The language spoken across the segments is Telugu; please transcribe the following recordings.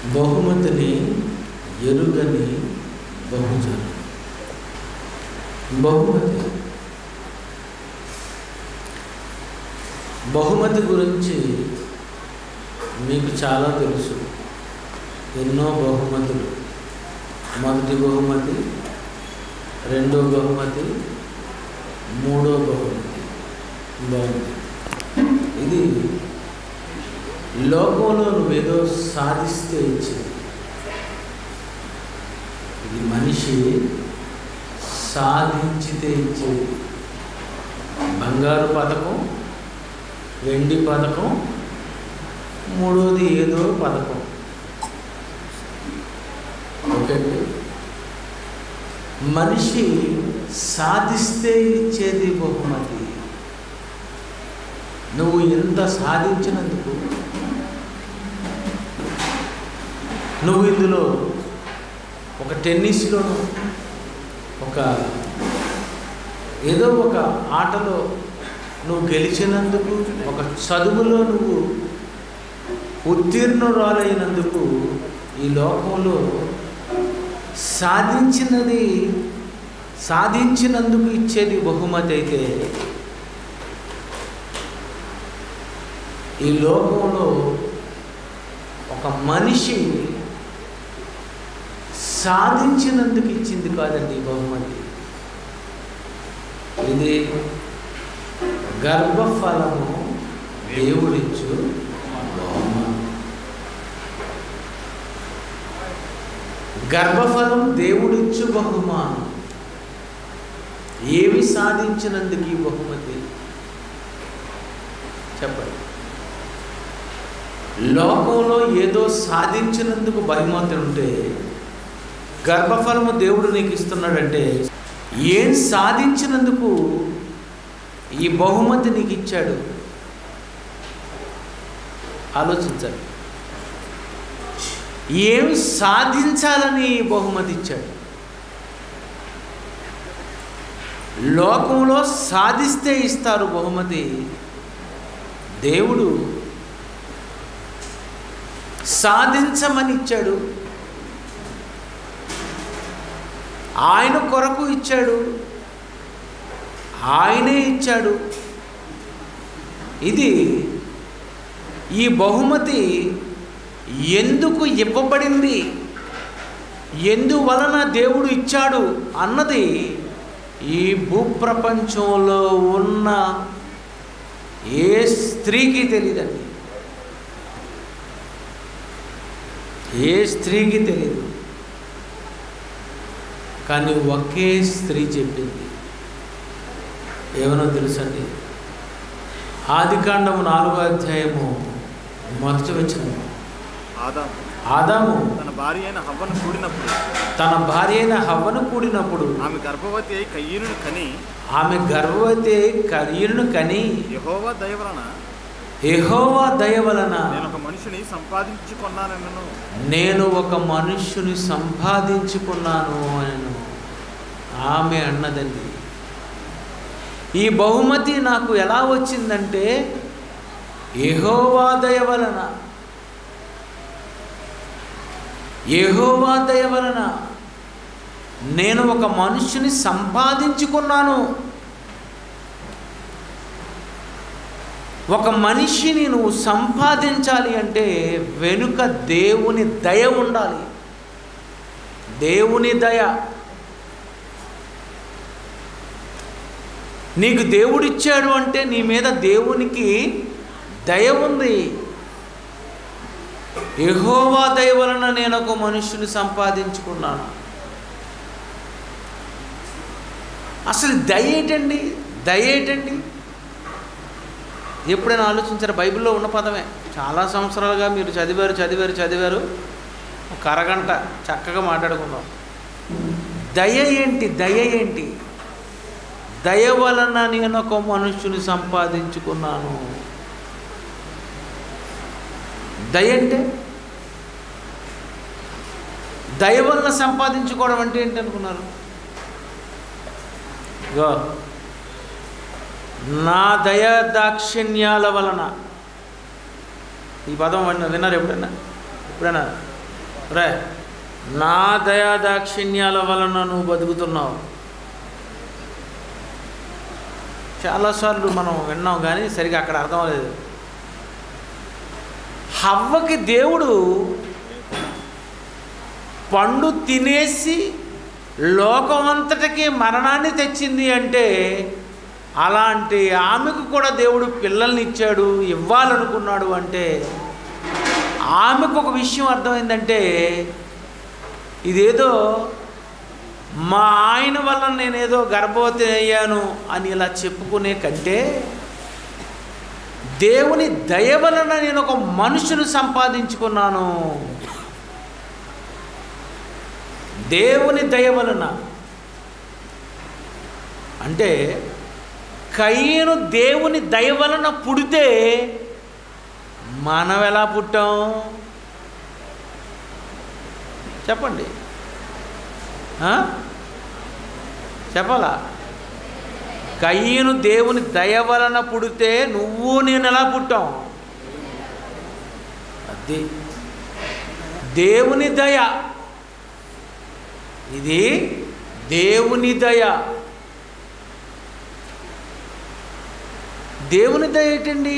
బహుమతిని ఎరుగని బహుజనం బహుమతి బహుమతి గురించి మీకు చాలా తెలుసు ఎన్నో బహుమతులు మొదటి బహుమతి రెండో బహుమతి మూడో బహుమతి బాగుంది ఇది లోకంలో నువ్వేదో సాధిస్తే ఇచ్చింది ఇది మనిషి సాధించితే ఇచ్చేది బంగారు పథకం వెండి పథకం మూడోది ఏదో పథకం ఓకే మనిషి సాధిస్తే ఇచ్చేది బహుమతి నువ్వు ఎంత సాధించినందుకు నువ్వు ఇందులో ఒక టెన్నిస్లోనూ ఒక ఏదో ఒక ఆటలో నువ్వు గెలిచినందుకు ఒక చదువులో నువ్వు ఉత్తీర్ణురాలైనందుకు ఈ లోకంలో సాధించినది సాధించినందుకు ఇచ్చేది బహుమతి అయితే ఈ లోకంలో ఒక మనిషి సాధించినందుకు ఇచ్చింది కాదండి ఈ బహుమతి ఇది గర్భఫలము దేవుడిచ్చు బహుమతి గర్భఫలం దేవుడిచ్చు బహుమానం ఏమి సాధించినందుకు ఈ బహుమతి చెప్పండి లోకంలో ఏదో సాధించినందుకు బహుమతి ఉంటే గర్భఫలము దేవుడు నీకు ఇస్తున్నాడంటే ఏం సాధించినందుకు ఈ బహుమతి నీకు ఇచ్చాడు ఆలోచించండి ఏమి సాధించాలని ఈ బహుమతి ఇచ్చాడు లోకంలో సాధిస్తే ఇస్తారు బహుమతి దేవుడు సాధించమని ఇచ్చాడు ఆయన కొరకు ఇచ్చాడు ఆయనే ఇచ్చాడు ఇది ఈ బహుమతి ఎందుకు ఇవ్వబడింది ఎందువలన దేవుడు ఇచ్చాడు అన్నది ఈ భూప్రపంచంలో ఉన్న ఏ స్త్రీకి తెలియదండి ఏ స్త్రీకి తెలియదు కానీ ఒకే స్త్రీ చెప్పింది ఏమనో తెలుసండి ఆదికాండము నాలుగో అధ్యాయము మొదటి వచ్చిన ఆదాము ఆదాము తన భార్య అయిన హవ్వను కూడినప్పుడు తన భార్య అయిన హవ్వను కూడినప్పుడు ఆమె గర్భవతి అయి కయ్యూనును కని ఆమె గర్భవతి కరీరును కని యహోవా దయ వలన యెహోవా దయ వలన నేను ఒక మనిషిని సంపాదించుకున్నానను నేను ఒక మనుష్యుని సంపాదించుకున్నాను అని ఆమె అన్నదండి ఈ బహుమతి నాకు ఎలా వచ్చిందంటే యెహోవా దయ వలన యెహోవా దయ వలన నేను ఒక మనుష్యుని సంపాదించుకున్నాను ఒక మనిషిని నువ్వు సంపాదించాలి అంటే వెనుక దేవుని దయ ఉండాలి దేవుని దయ నీకు దేవుడిచ్చాడు అంటే నీ మీద దేవునికి దయ ఉంది యెహోవా దయ వలన నేను ఒక మనుషుని సంపాదించుకున్నాను అసలు దయ ఏంటండి దయ ఏంటండి ఎప్పుడైనా ఆలోచించారు బైబిల్లో ఉన్న పదమే చాలా సంవత్సరాలుగా మీరు చదివారు చదివారు చదివారు ఒక అరగంట చక్కగా మాట్లాడుకుందాం దయ ఏంటి దయ ఏంటి దయ వలన నేను ఒక మనుష్యుని సంపాదించుకున్నాను దయ అంటే దయ వలన సంపాదించుకోవడం అంటే ఏంటి అనుకున్నారు ఇగో నా దయ దాక్షిణ్యాల వలన ఈ పదం విన్న- విన్నారు ఎప్పుడైనా ఎప్పుడైనా రే నా దయా దాక్షిణ్యాల వలన నువ్వు బతుకుతున్నావు చాలాసార్లు మనం విన్నాం కానీ సరిగా అక్కడ అర్థం అవ్వలేదు హవ్వకి దేవుడు పండు తినేసి లోకమంతటికి మరణాన్ని తెచ్చింది అంటే అలాంటి ఆమెకు కూడా దేవుడు పిల్లల్ని ఇచ్చాడు ఇవ్వాలనుకున్నాడు అంటే ఆమెకు ఒక విషయం అర్థమైందంటే ఇదేదో మా ఆయన వల్ల నేనేదో గర్భవతి అయ్యాను అని ఇలా చెప్పుకునే కంటే దేవుని దయ వలన నేను ఒక మనుషును సంపాదించుకున్నాను దేవుని దయ వలన అంటే కయ్యను దేవుని దయ వలన పుడితే మనం ఎలా పుట్టాం చెప్పండి ఆ? చెప్పాలా కయ్యను దేవుని దయ వలన పుడితే నువ్వు నేను ఎలా పుట్టాం అది దేవుని దయ ఇది దేవుని దయ దేవుని దయ ఏంటండి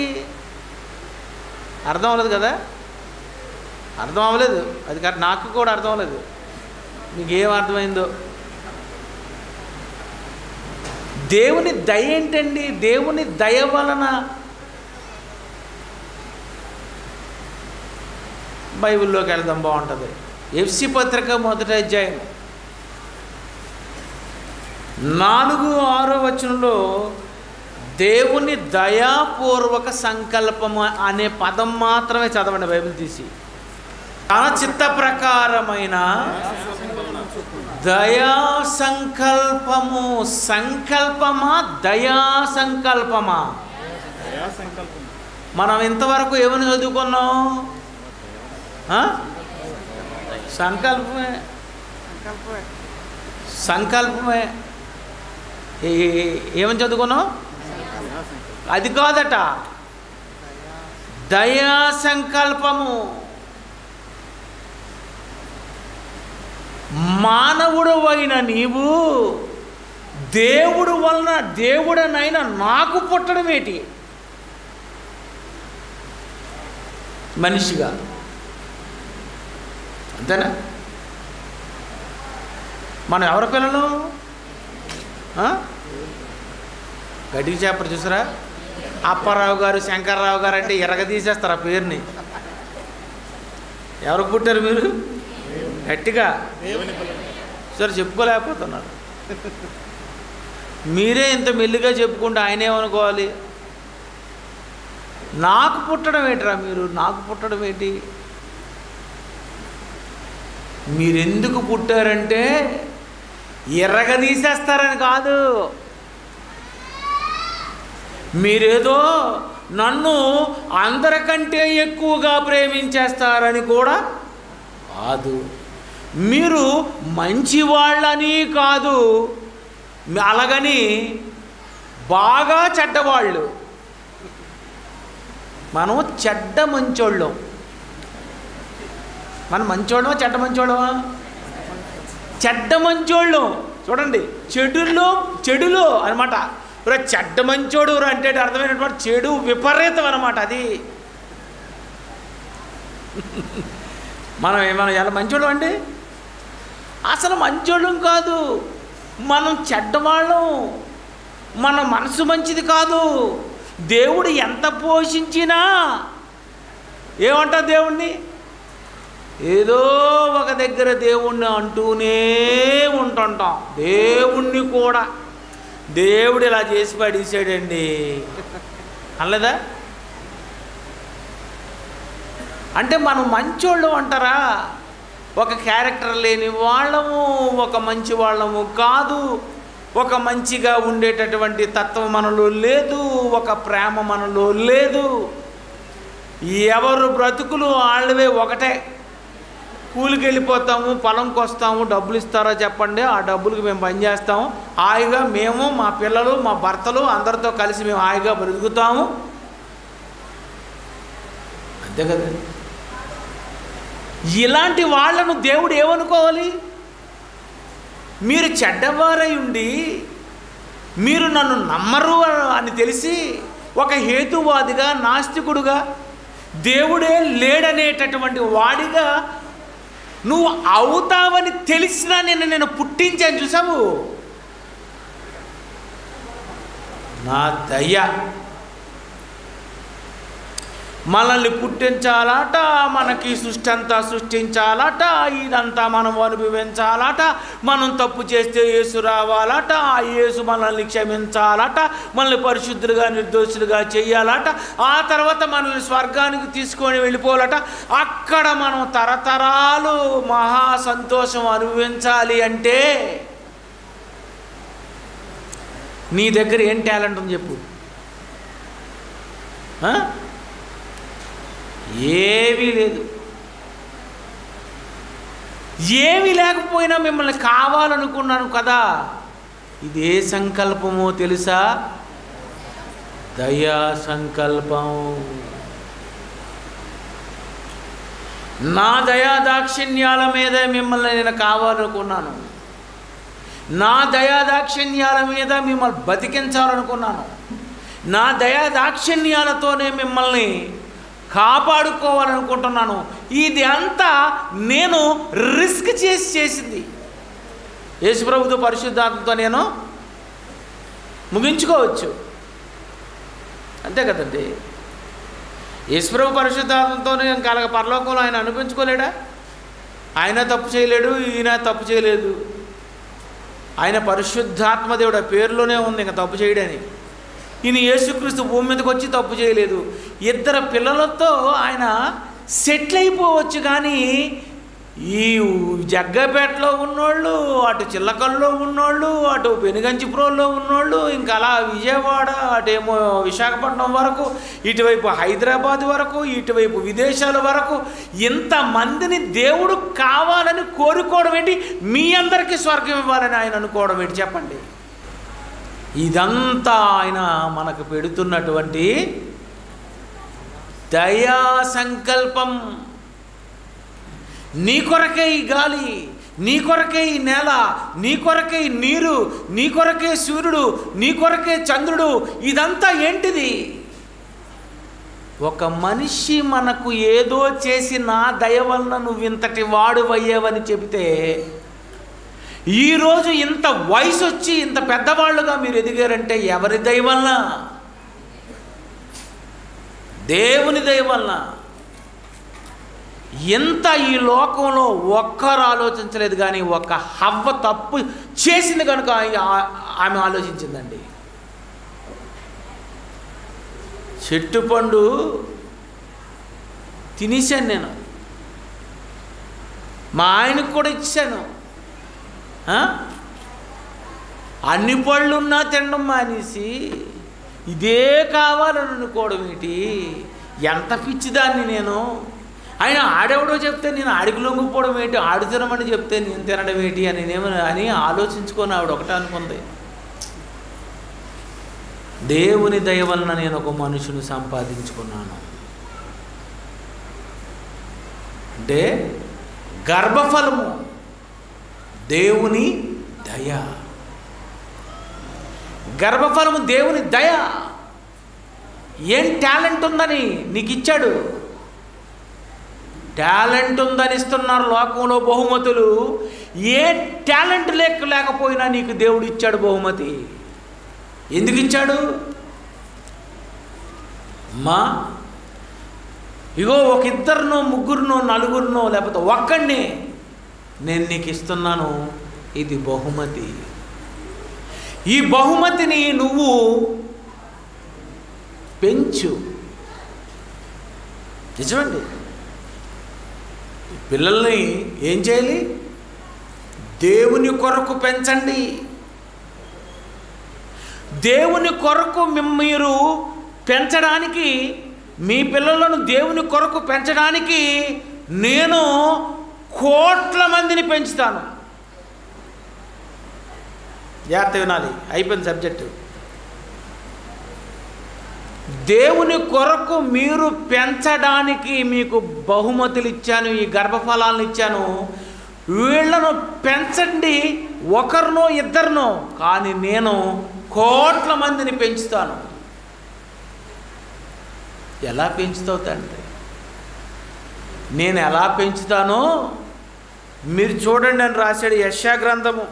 అర్థం అవ్వలేదు కదా అర్థం అవ్వలేదు అది కాదు నాకు కూడా అర్థం అవ్వలేదు మీకు ఏం అర్థమైందో దేవుని దయ ఏంటండి దేవుని దయ వలన బైబిల్లోకి వెళ్దాం బాగుంటుంది ఎఫ్సి పత్రిక మొదటి అధ్యాయం నాలుగు ఆరో వచనంలో దేవుని దయాపూర్వక సంకల్పము అనే పదం మాత్రమే చదవండి బైబిల్ తీసి తన చిత్త ప్రకారమైన దయా సంకల్పము సంకల్పమా దయా సంకల్పమా దయా సంకల్పం మనం ఇంతవరకు ఏమని చదువుకున్నాం ఆ? సంకల్పమే సంకల్పమే ఏ- ఏ- ఏమని చదువుకున్నాం దయా సంకల్పం అది కాదట దయా సంకల్పము మానవుడు అయిన నీవు దేవుడు వలన దేవుడనైనా నాకు పుట్టడం ఏంటి మనిషిగా అంతేనా మనం ఎవరి పిల్లలు ఆ? గడ్డికి చేపరు చూసారా అప్పారావు గారు శంకర్రావు గారు అంటే ఎరగ తీసేస్తారు ఆ పేరుని ఎవరికి పుట్టారు మీరు గట్టిగా దేవుని పిల్లలు సరే చెప్పుకోలేకపోతున్నారు మీరే ఇంత మెల్లిగా చెప్పుకుంటే ఆయన ఏమనుకోవాలి నాకు పుట్టడం ఏంటిరా మీరు నాకు పుట్టడం ఏంటి మీరెందుకు పుట్టారంటే ఎర్రగదీసేస్తారని కాదు మీరేదో నన్ను అందరికంటే ఎక్కువగా ప్రేమించేస్తారని కూడా కాదు మీరు మంచివాళ్ళని కాదు అలాగని బాగా చెడ్డవాళ్ళు మనం చెడ్డ మంచోళ్ళం మనం మంచోళ్ళమా చెడ్డ మంచోళ్ళమా చెడ్డ మంచోళ్ళం చూడండి చెడులో చెడులో అనమాట రే చెడ్డ మంచోడు రా అంటే అర్థమైనటువంటి చెడు విపరీతం అనమాట అది మనం మనం ఎలా మంచోళ్ళం అండి అసలు మంచోళ్ళం కాదు మనం చెడ్డవాళ్ళం మన మనసు మంచిది కాదు దేవుడు ఎంత పోషించినా ఏమంటా దేవుణ్ణి ఏదో ఒక దగ్గర దేవుణ్ణి అంటూనే ఉంటుంటాం దేవుణ్ణి కూడా దేవుడు ఇలా చేసి పడేసాడండి అనలేదా అంటే మనం మంచోళ్ళు అంటారా ఒక క్యారెక్టర్ లేని వాళ్ళము ఒక మంచి వాళ్ళము కాదు ఒక మంచిగా ఉండేటటువంటి తత్వం మనలో లేదు ఒక ప్రేమ మనలో లేదు ఎవరు బ్రతుకులు వాళ్ళవే ఒకటే కూలికి వెళ్ళిపోతాము పొలంకి వస్తాము డబ్బులు ఇస్తారా చెప్పండి ఆ డబ్బులకి మేము పనిచేస్తాము హాయిగా మేము మా పిల్లలు మా భర్తలు అందరితో కలిసి మేము హాయిగా బ్రతుకుతాము అంతే కదా ఇలాంటి వాళ్ళను దేవుడు ఏమనుకోవాలి మీరు చెడ్డవారై ఉండి మీరు నన్ను నమ్మరు అని తెలిసి ఒక హేతువాదిగా నాస్తికుడుగా దేవుడే లేడనేటటువంటి వాడిగా నువ్వు అవుతావని తెలిసినా నేను నేను పుట్టించాను చూసావు నా దయ మనల్ని పుట్టించాలట మనకి సృష్టి అంతా సృష్టించాలట ఇదంతా మనం అనుభవించాలట మనం తప్పు చేస్తే యేసు రావాలట ఆ యేసు మనల్ని క్షమించాలట మనల్ని పరిశుద్ధులుగా నిర్దోషులుగా చేయాలట ఆ తర్వాత మనల్ని స్వర్గానికి తీసుకొని వెళ్ళిపోవాలట అక్కడ మనం తరతరాలు మహా సంతోషం అనుభవించాలి అంటే నీ దగ్గర ఏం టాలెంట్ ఉంది చెప్పు ఆ? ఏమీ లేదు ఏమీ లేకపోయినా మిమ్మల్ని కావాలనుకున్నాను కదా ఇది ఏ సంకల్పమో తెలుసా దయా సంకల్పం నా దయా దాక్షిణ్యాల మీదే మిమ్మల్ని నేను కావాలనుకున్నాను నా దయా దాక్షిణ్యాల మీద మిమ్మల్ని బతికించాలనుకున్నాను నా దయా దాక్షిణ్యాలతోనే మిమ్మల్ని కాపాడుకోవాలనుకుంటున్నాను ఇది అంతా నేను రిస్క్ చేసి చేసింది యేసుప్రభుతో పరిశుద్ధాత్మతో నేను ముగించుకోవచ్చు అంతే కదండి యేసుప్రభు పరిశుద్ధాత్మతో నేను కలగ పరలోకంలో ఆయన అనిపించుకోలేడా ఆయన తప్పు చేయలేడు ఈయన తప్పు చేయలేదు ఆయన పరిశుద్ధాత్మ దేవుడు ఆ పేరులోనే ఉంది ఇంకా తప్పు చేయడని ఈయన యేసుక్రీస్తు భూమి మీదకి వచ్చి తప్పు చేయలేదు ఇద్దరు పిల్లలతో ఆయన సెటిల్ అయిపోవచ్చు కానీ ఈ జగ్గపేటలో ఉన్నోళ్ళు అటు చిల్లకల్లో ఉన్నోళ్ళు అటు పెనుగంచిపురంలో ఉన్నోళ్ళు ఇంకా అలా విజయవాడ అటేమో విశాఖపట్నం వరకు ఇటువైపు హైదరాబాద్ వరకు ఇటువైపు విదేశాల వరకు ఇంతమందిని దేవుడు కావాలని కోరుకోవడం ఏంటి మీ అందరికీ స్వర్గం ఇవ్వాలని ఆయన అనుకోవడం ఏంటి చెప్పండి ఇదంతా ఆయన మనకు పెడుతున్నటువంటి దయా సంకల్పం నీ కొరకే ఈ గాలి నీ కొరకే ఈ నేల నీ కొరకే ఈ నీరు నీ కొరకే సూర్యుడు నీ కొరకే చంద్రుడు ఇదంతా ఏంటిది ఒక మనిషి మనకు ఏదో చేసి నా దయ వలన నువ్వు ఇంతటి వాడు అయ్యావని చెబితే ఈరోజు ఇంత వయసు వచ్చి ఇంత పెద్దవాళ్ళుగా మీరు ఎదిగారంటే ఎవరి దయ వలన దేవుని దయ వలన ఎంత ఈ లోకంలో ఒక్కరు ఆలోచించలేదు కానీ ఒక హవ్వ తప్పు చేసింది కనుక ఆ- ఆమె ఆలోచించిందండి చెట్టు పండు తినేసాను నేను మా ఆయనకు కూడా ఇచ్చాను ఆ? అన్ని పళ్ళున్నా తినడం మానేసి ఇదే కావాలని అనుకోవడం ఏంటి ఎంత పిచ్చిదాన్ని నేను ఆయన ఆడెవడో చెప్తే నేను ఆడికి లొంగిపోవడం ఏంటి ఆడు తినమని చెప్తే నేను తినడం ఏంటి అని నేనేమో అని ఆలోచించుకొని ఆవిడ ఒకటే అనుకుంది దేవుని దయ వలన నేను ఒక మనుషుని సంపాదించుకున్నాను అంటే గర్భఫలము దేవుని దయ గర్భఫలము దేవుని దయ ఏం టాలెంట్ ఉందని నీకు ఇచ్చాడు టాలెంట్ ఉందని ఇస్తున్నారు లోకంలో బహుమతులు ఏ టాలెంట్ లేక లేకపోయినా నీకు దేవుడు ఇచ్చాడు బహుమతి ఎందుకు ఇచ్చాడు మా ఇగో ఒక ఇద్దరినో ముగ్గురునో నలుగురినో లేకపోతే ఒక్కడిని నేను నీకు ఇస్తున్నాను ఇది బహుమతి ఈ బహుమతిని నువ్వు పెంచు నిజమండి ఈ పిల్లల్ని ఏం చేయాలి దేవుని కొరకు పెంచండి దేవుని కొరకు మిమ్- మీరు పెంచడానికి మీ పిల్లలను దేవుని కొరకు పెంచడానికి నేను కోట్ల మందిని పెంచుతాను జాగ్రత్త వినాలి అయిపోయింది సబ్జెక్టు దేవుని కొరకు మీరు పెంచడానికి మీకు బహుమతులు ఇచ్చాను ఈ గర్భఫలాలను ఇచ్చాను వీళ్ళను పెంచండి ఒకరినో ఇద్దరినో కానీ నేను కోట్ల మందిని పెంచుతాను ఎలా పెంచుతావు తండ్రి నేను ఎలా పెంచుతానో మీరు చూడండి అని రాశాడు యశా గ్రంథము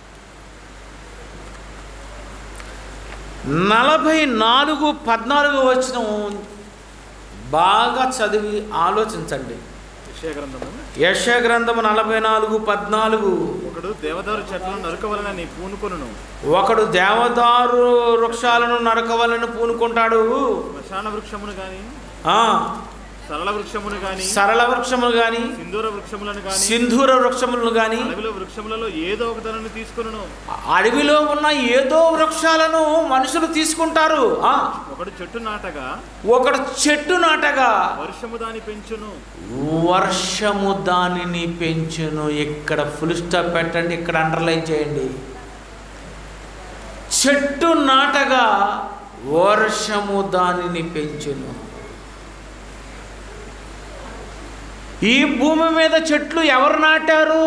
నలభై నాలుగు పద్నాలుగు వచ్చిన బాగా చదివి ఆలోచించండి విషయ గ్రంథము యశ గ్రంథము నలభై నాలుగు పద్నాలుగు ఒకడు దేవదారు చెట్లను నరుకవలన నీ పూనుకొనును ఒకడు దేవదారు వృక్షాలను నరకవలను పూనుకుంటాడు శ్మశాన వృక్షమును గాని ఆ, సరళ వృక్షమును గాని సరళ వృక్షములు కానీ సింధూర వృక్షములను గాని సింధూర వృక్షములను కానీ అడవిలో వృక్షములలో ఏదో ఒక దానిని తీసుకొనును అడవిలో ఉన్న ఏదో వృక్షాలను మనుషులు తీసుకుంటారు ఆ, ఒకడు చెట్టు నాటగా ఒకడు చెట్టు నాటగా వర్షము దాని పెంచును వర్షము దానిని పెంచును ఇక్కడ ఫుల్ స్టాప్ పెట్టండి ఇక్కడ అండర్లైన్ చేయండి చెట్టు నాటగా వర్షము దానిని పెంచును ఈ భూమి మీద చెట్లు ఎవరు నాటారు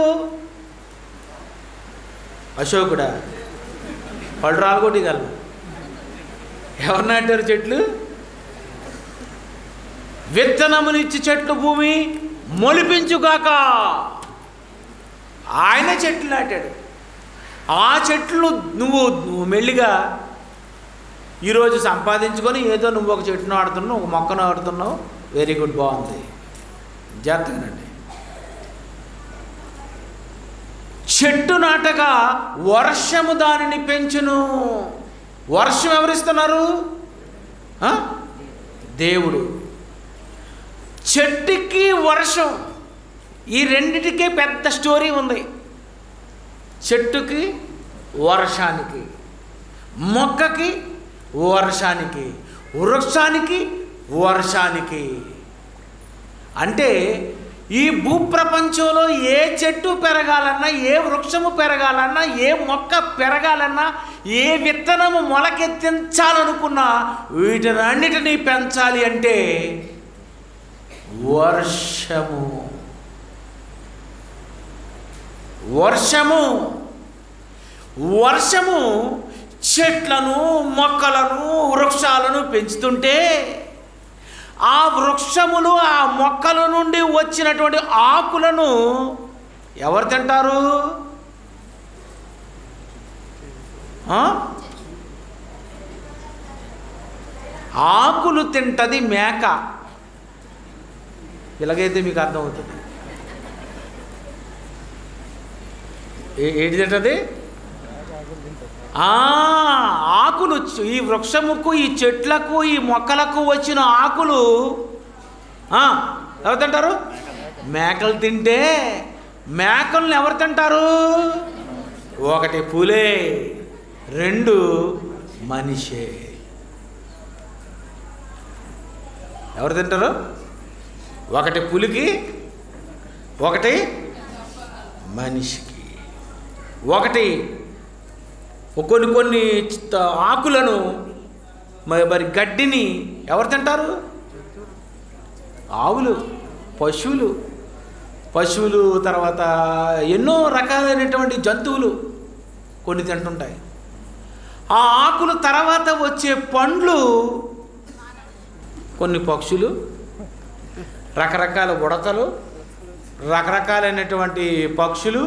అశోకుడా వాళ్ళు రాలగొట్టగలరు ఎవరు నాటారు చెట్లు విత్తనమునిచ్చి చెట్లు భూమి మొలిపించుగాక ఆయన చెట్లు నాటాడు ఆ చెట్లు నువ్వు నువ్వు మెల్లిగా ఈరోజు సంపాదించుకొని ఏదో నువ్వు ఒక చెట్టును ఆడుతున్నావు ఒక మొక్కను ఆడుతున్నావు వెరీ గుడ్ బాగుంది జాగ్రత్తగానండి చెట్టు నాటగా వర్షము దానిని పెంచును వర్షం ఎవరిస్తున్నారు ఆ? దేవుడు చెట్టుకి వర్షం ఈ రెండిటికే పెద్ద స్టోరీ ఉంది చెట్టుకి వర్షానికి మొక్కకి వర్షానికి వృక్షానికి వర్షానికి అంటే ఈ భూప్రపంచంలో ఏ చెట్టు పెరగాలన్నా ఏ వృక్షము పెరగాలన్నా ఏ మొక్క పెరగాలన్నా ఏ విత్తనము మొలకెత్తించాలనుకున్నా వీటినన్నిటినీ పెంచాలి అంటే వర్షము వర్షము వర్షము చెట్లను మొక్కలను వృక్షాలను పెంచుతుంటే ఆ వృక్షములు ఆ మొక్కల నుండి వచ్చినటువంటి ఆకులను ఎవరు తింటారు ఆ? ఆకులు తింటది మేక ఇలాగైతే మీకు అర్థమవుతుంది ఏ- ఏంటి తింటది ఆ, ఆకులు చ- ఈ వృక్షముకు ఈ చెట్లకు ఈ మొక్కలకు వచ్చిన ఆకులు ఆ, ఎవరు తింటారు మేకలు తింటే మేకలను ఎవరు తింటారు ఒకటి పులే రెండు మనిషే ఎవరు తింటారు ఒకటి పులికి ఒకటి మనిషికి ఒకటి కొన్ని కొన్ని చిత్త- ఆకులను మరి మరి గడ్డిని ఎవరు తింటారు ఆవులు పశువులు పశువులు తర్వాత ఎన్నో రకాలైనటువంటి జంతువులు కొన్ని తింటుంటాయి ఆ ఆకులు తర్వాత వచ్చే పండ్లు కొన్ని పక్షులు రకరకాల ఉడతలు రకరకాలైనటువంటి పక్షులు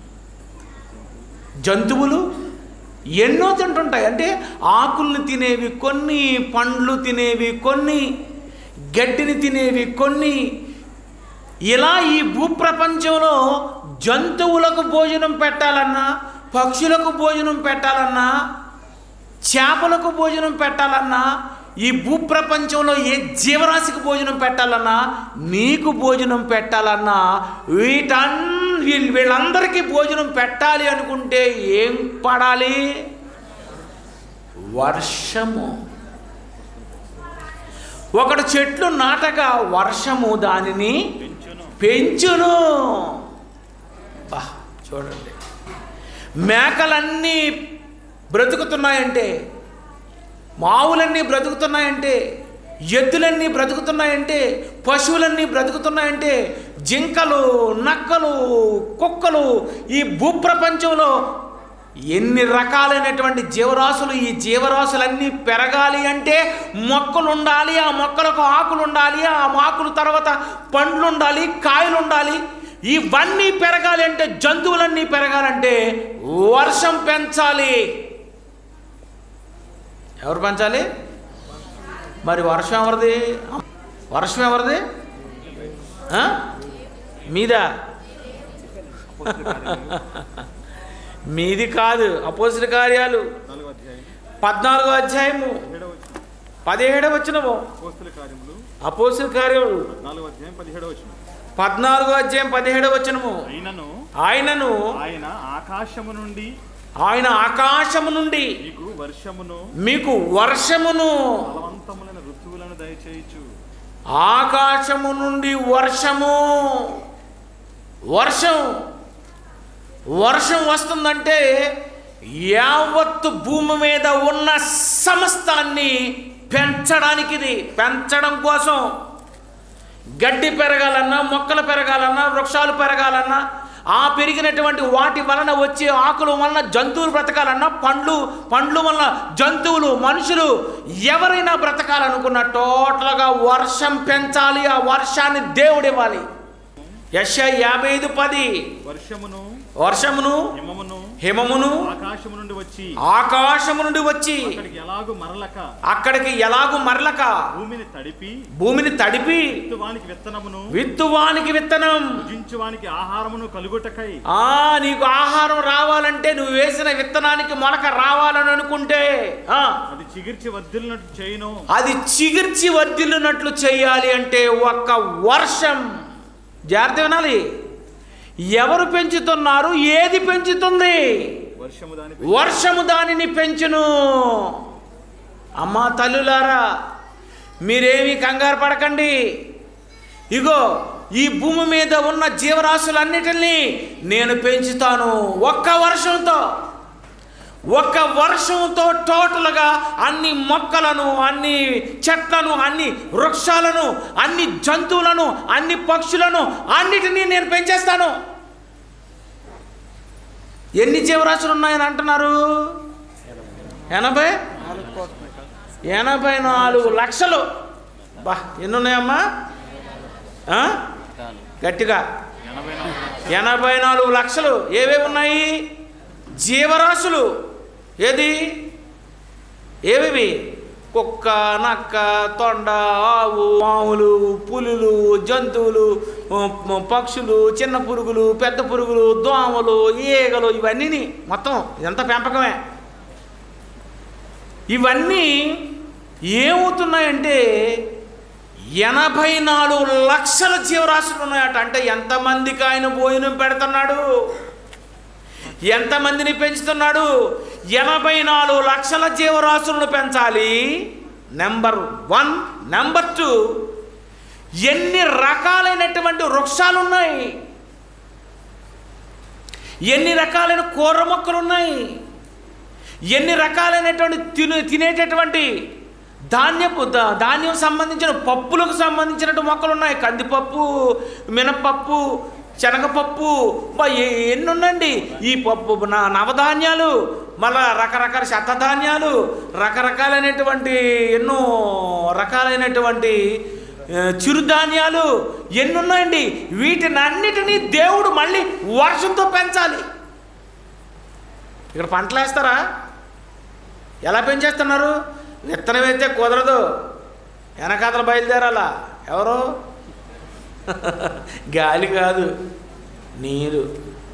జంతువులు ఎన్నో తింటుంటాయి అంటే ఆకుల్ని తినేవి కొన్ని పండ్లు తినేవి కొన్ని గడ్డిని తినేవి కొన్ని ఇలా ఈ భూప్రపంచంలో జంతువులకు భోజనం పెట్టాలన్నా పక్షులకు భోజనం పెట్టాలన్నా చేపలకు భోజనం పెట్టాలన్నా ఈ భూప్రపంచంలో ఏ జీవరాశికి భోజనం పెట్టాలన్నా నీకు భోజనం పెట్టాలన్నా వీటన్ వీళ్ళ వీళ్ళందరికీ భోజనం పెట్టాలి అనుకుంటే ఏం పడాలి వర్షము ఒకడు చెట్లు నాటగా వర్షము దానిని పెంచును పెంచును బా చూడండి మేకలన్నీ బ్రతుకుతున్నాయంటే మావులన్నీ బ్రతుకుతున్నాయంటే ఎద్దులన్నీ బ్రతుకుతున్నాయంటే పశువులన్నీ బ్రతుకుతున్నాయంటే జింకలు నక్కలు కుక్కలు ఈ భూప్రపంచంలో ఎన్ని రకాలైనటువంటి జీవరాశులు ఈ జీవరాశులన్నీ పెరగాలి అంటే మొక్కలు ఉండాలి ఆ మొక్కలకు ఆకులు ఉండాలి ఆ ఆకులు తర్వాత పండ్లు ఉండాలి కాయలు ఉండాలి ఇవన్నీ పెరగాలి అంటే జంతువులన్నీ పెరగాలంటే వర్షం పెంచాలి ఎవరు పెంచాలి మరి వర్షం ఎవరిది వర్షం ఎవరిది ఆ? మీదా మీది కాదు అపోజిట్ కార్యాలు నాలుగో అధ్యాయం పద్నాలుగో అధ్యాయము ఏడవ వచనం పదిహేడవ వచ్చినము అపోస్తుల కార్యములు అపోజిట్ కార్యాలు నాలుగో అధ్యాయం పదిహేడవ వచనం పద్నాలుగో అధ్యాయం పదిహేడవ వచ్చినము అయినను ఆయనను ఆయన ఆకాశము నుండి ఆయన ఆకాశము నుండి మీకు వర్షమును మీకు వర్షమును బలవంతములైన ఋతువులను దయచేయచ్చు ఆకాశము నుండి వర్షము వర్షం వర్షం వస్తుందంటే యావత్తు భూమి మీద ఉన్న సమస్తాన్ని పెంచడానికి ఇది పెంచడం కోసం గడ్డి పెరగాలన్నా మొక్కలు పెరగాలన్నా వృక్షాలు పెరగాలన్నా ఆ పెరిగినటువంటి వాటి వలన వచ్చే ఆకుల వలన జంతువులు బ్రతకాలన్నా పండ్లు పండ్లు వలన జంతువులు మనుషులు ఎవరైనా బ్రతకాలనుకున్న టోటల్గా వర్షం పెంచాలి ఆ వర్షాన్ని దేవుడు ఇవ్వాలి యశ యాభై ఐదు పది వర్షమును వర్షమును హిమమును హిమమును ఆకాశము నుండి వచ్చి ఆకాశము నుండి వచ్చి అక్కడికి ఎలాగూ మరలక అక్కడికి ఎలాగూ మరలక భూమిని తడిపి భూమిని తడిపి విత్తువానికి విత్తనమును విత్తువానికి విత్తనం భుజించువానికి ఆహారమును కలుగుటకై ఆ నీకు ఆహారం రావాలంటే నువ్వు వేసిన విత్తనానికి మొలక రావాలని అనుకుంటే ఆ, అది చిగిర్చి వర్ధిల్లినట్టు చేయను అది చిగిర్చి వర్ధిల్లునట్లు చేయాలి అంటే ఒక్క వర్షం జాగ్రత్త వినాలి ఎవరు పెంచుతున్నారు ఏది పెంచుతుంది వర్షము దాని వర్షము దానిని పెంచును అమ్మా తల్లులారా మీరేమీ కంగారు పడకండి ఇగో ఈ భూమి మీద ఉన్న జీవరాశులన్నిటిని నేను పెంచుతాను ఒక్క వర్షంతో ఒక్క వర్షంతో టోటల్గా అన్ని మొక్కలను అన్ని చెట్లను అన్ని వృక్షాలను అన్ని జంతువులను అన్ని పక్షులను అన్నిటినీ నేను పెంచేస్తాను ఎన్ని జీవరాశులు ఉన్నాయని అంటున్నారు ఎనభై ఎనభై నాలుగు లక్షలు బా ఎన్ని ఉన్నాయమ్మా ఆ? గట్టిగా ఎనభై నాలుగు ఎనభై నాలుగు లక్షలు ఏవేవి ఉన్నాయి జీవరాశులు ఏది ఏవేవి కుక్క నక్క తొండ ఆవు పాములు పులులు జంతువులు ఉ, పక్షులు చిన్న పురుగులు పెద్ద పురుగులు దోమలు ఈగలు ఇవన్నీ మొత్తం ఇదంతా పెంపకమే ఇవన్నీ ఏమవుతున్నాయంటే ఎనభై నాలుగు లక్షల జీవరాశులు ఉన్నాయట అంటే ఎంతమందికి ఆయన భోజనం పెడుతున్నాడు ఎంతమందిని పెంచుతున్నాడు ఎనభై నాలుగు లక్షల జీవరాశులను పెంచాలి నెంబర్ వన్ నెంబర్ టూ ఎన్ని రకాలైనటువంటి వృక్షాలు ఉన్నాయి ఎన్ని రకాలైన కూర మొక్కలు ఉన్నాయి ఎన్ని రకాలైనటువంటి తిను తినేటటువంటి ధాన్యపు దా- ధాన్యం సంబంధించిన పప్పులకు సంబంధించినటువంటి మొక్కలు ఉన్నాయి కందిపప్పు మినపప్పు శనగపప్పు బా ఏ- ఎన్ని ఉండండి ఈ పప్పు నా నవధాన్యాలు మళ్ళా రకరకాల శతధాన్యాలు రకరకాలైనటువంటి ఎన్నో రకాలైనటువంటి ఆ, చిరుధాన్యాలు ఎన్ని ఉన్నాయండి వీటిని అన్నిటినీ దేవుడు మళ్ళీ వర్షంతో పెంచాలి ఇక్కడ పంటలు వేస్తారా ఎలా పెంచేస్తున్నారు విత్తనం వేస్తే కుదరదు వెనకాతలు బయలుదేరాలా ఎవరు గాలి కాదు నీరు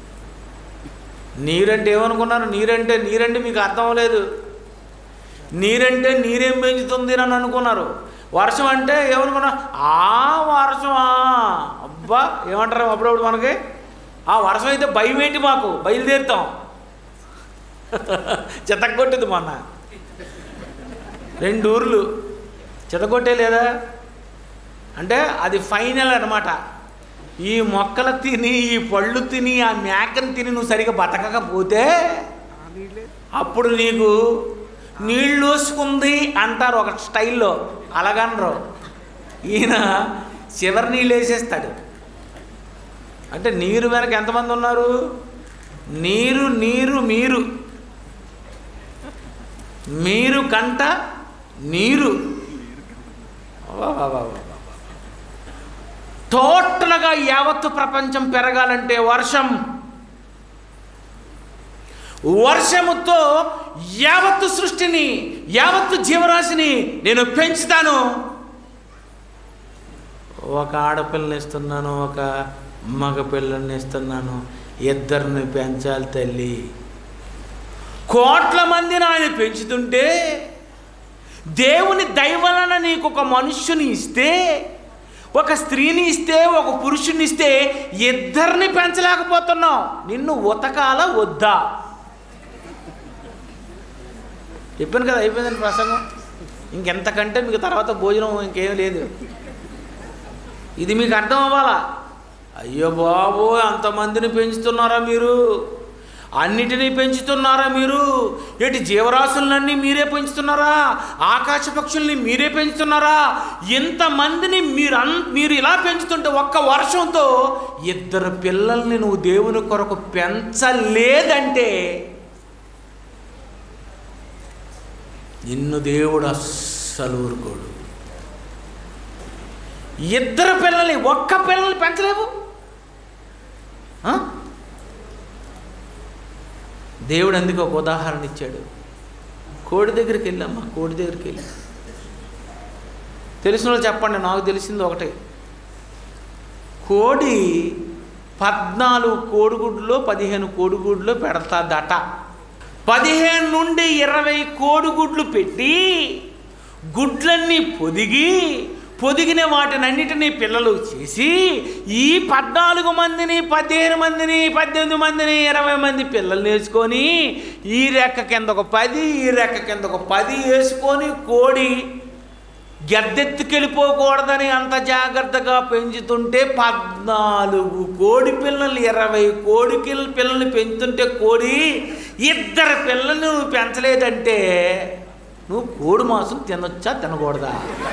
నీరంటే ఏమనుకున్నారు నీరంటే నీరంటే మీకు అర్థం అవ్వలేదు నీరంటే నీరేం పెంచుతుంది అని అనుకున్నారు వర్షం అంటే ఏమనుకున్నా ఆ వర్షమా అబ్బా ఏమంటారు అప్పుడప్పుడు మనకి ఆ వర్షం అయితే భయం ఏంటి మాకు బయలుదేరుతాం చెత్తగొట్టింది మొన్న రెండు ఊర్లు చెత్తగొట్టే లేదా అంటే అది ఫైనల్ అనమాట ఈ మొక్కలు తిని ఈ పళ్ళు తిని ఆ మేకను తిని నువ్వు సరిగా బతకకపోతే అప్పుడు నీకు నీళ్ళు వేసుకుంది అంటారు ఒక స్టైల్లో అలాగనరు ఈయన చివరి నీళ్ళు వేసేస్తాడు అంటే నీరు వెనక ఎంతమంది ఉన్నారు నీరు నీరు మీరు మీరు కంట నీరు వా, వా, వా, వా, వా. టోటల్గా యావత్తు ప్రపంచం పెరగాలంటే వర్షం వర్షముతో యావత్తు సృష్టిని యావత్తు జీవరాశిని నేను పెంచుతాను ఒక ఆడపిల్లని ఇస్తున్నాను ఒక మగ పిల్లల్ని ఇస్తున్నాను ఇద్దరిని పెంచాలి తల్లి కోట్ల మందిని ఆయన పెంచుతుంటే దేవుని దయవలన నీకు ఒక మనుష్యుని ఇస్తే ఒక స్త్రీని ఇస్తే ఒక పురుషుని ఇస్తే ఇద్దరిని పెంచలేకపోతున్నావు నిన్ను ఉతకాల వద్దా చెప్పాను కదా అయిపోయిందండి ప్రసంగం ఇంకెంతకంటే మీకు తర్వాత భోజనం ఇంకేం లేదు ఇది మీకు అర్థం అవ్వాలా అయ్యో బాబు అంతమందిని పెంచుతున్నారా మీరు అన్నిటినీ పెంచుతున్నారా మీరు ఏంటి జీవరాశులన్నీ మీరే పెంచుతున్నారా ఆకాశ పక్షుల్ని మీరే పెంచుతున్నారా ఇంతమందిని మీరు అన్ మీరు ఇలా పెంచుతుంటే ఒక్క వర్షంతో ఇద్దరు పిల్లల్ని నువ్వు దేవుని కొరకు పెంచలేదంటే నిన్ను దేవుడు అస్సలు ఊరుకోడు ఇద్దరు పిల్లల్ని ఒక్క పిల్లల్ని పెంచలేవు ఆ? దేవుడు అందుకు ఒక ఉదాహరణ ఇచ్చాడు కోడి దగ్గరికి వెళ్ళమ్మా కోడి దగ్గరికి వెళ్ళి తెలిసిన వాళ్ళు చెప్పండి నాకు తెలిసింది ఒకటే కోడి పద్నాలుగు కోడిగుడ్లో పదిహేను కోడిగుడ్లు పెడతాదట పదిహేను నుండి ఇరవై కోడిగుడ్లు పెట్టి గుడ్లన్నీ పొదిగి పొదిగిన వాటినన్నిటినీ పిల్లలు చేసి ఈ పద్నాలుగు మందిని పదిహేను మందిని పద్దెనిమిది మందిని ఇరవై మంది పిల్లల్ని వేసుకొని ఈ రెక్క కింద ఒక పది ఈ రెక్క కింద ఒక పది వేసుకొని కోడి గద్దెత్తుకెళ్ళిపోకూడదని అంత జాగ్రత్తగా పెంచుతుంటే పద్నాలుగు కోడి పిల్లలు ఇరవై కోడి కిల్- పిల్లల్ని పెంచుతుంటే కోడి ఇద్దరు పిల్లల్ని నువ్వు పెంచలేదంటే నువ్వు కోడి మాంసం తినొచ్చా తినకూడదా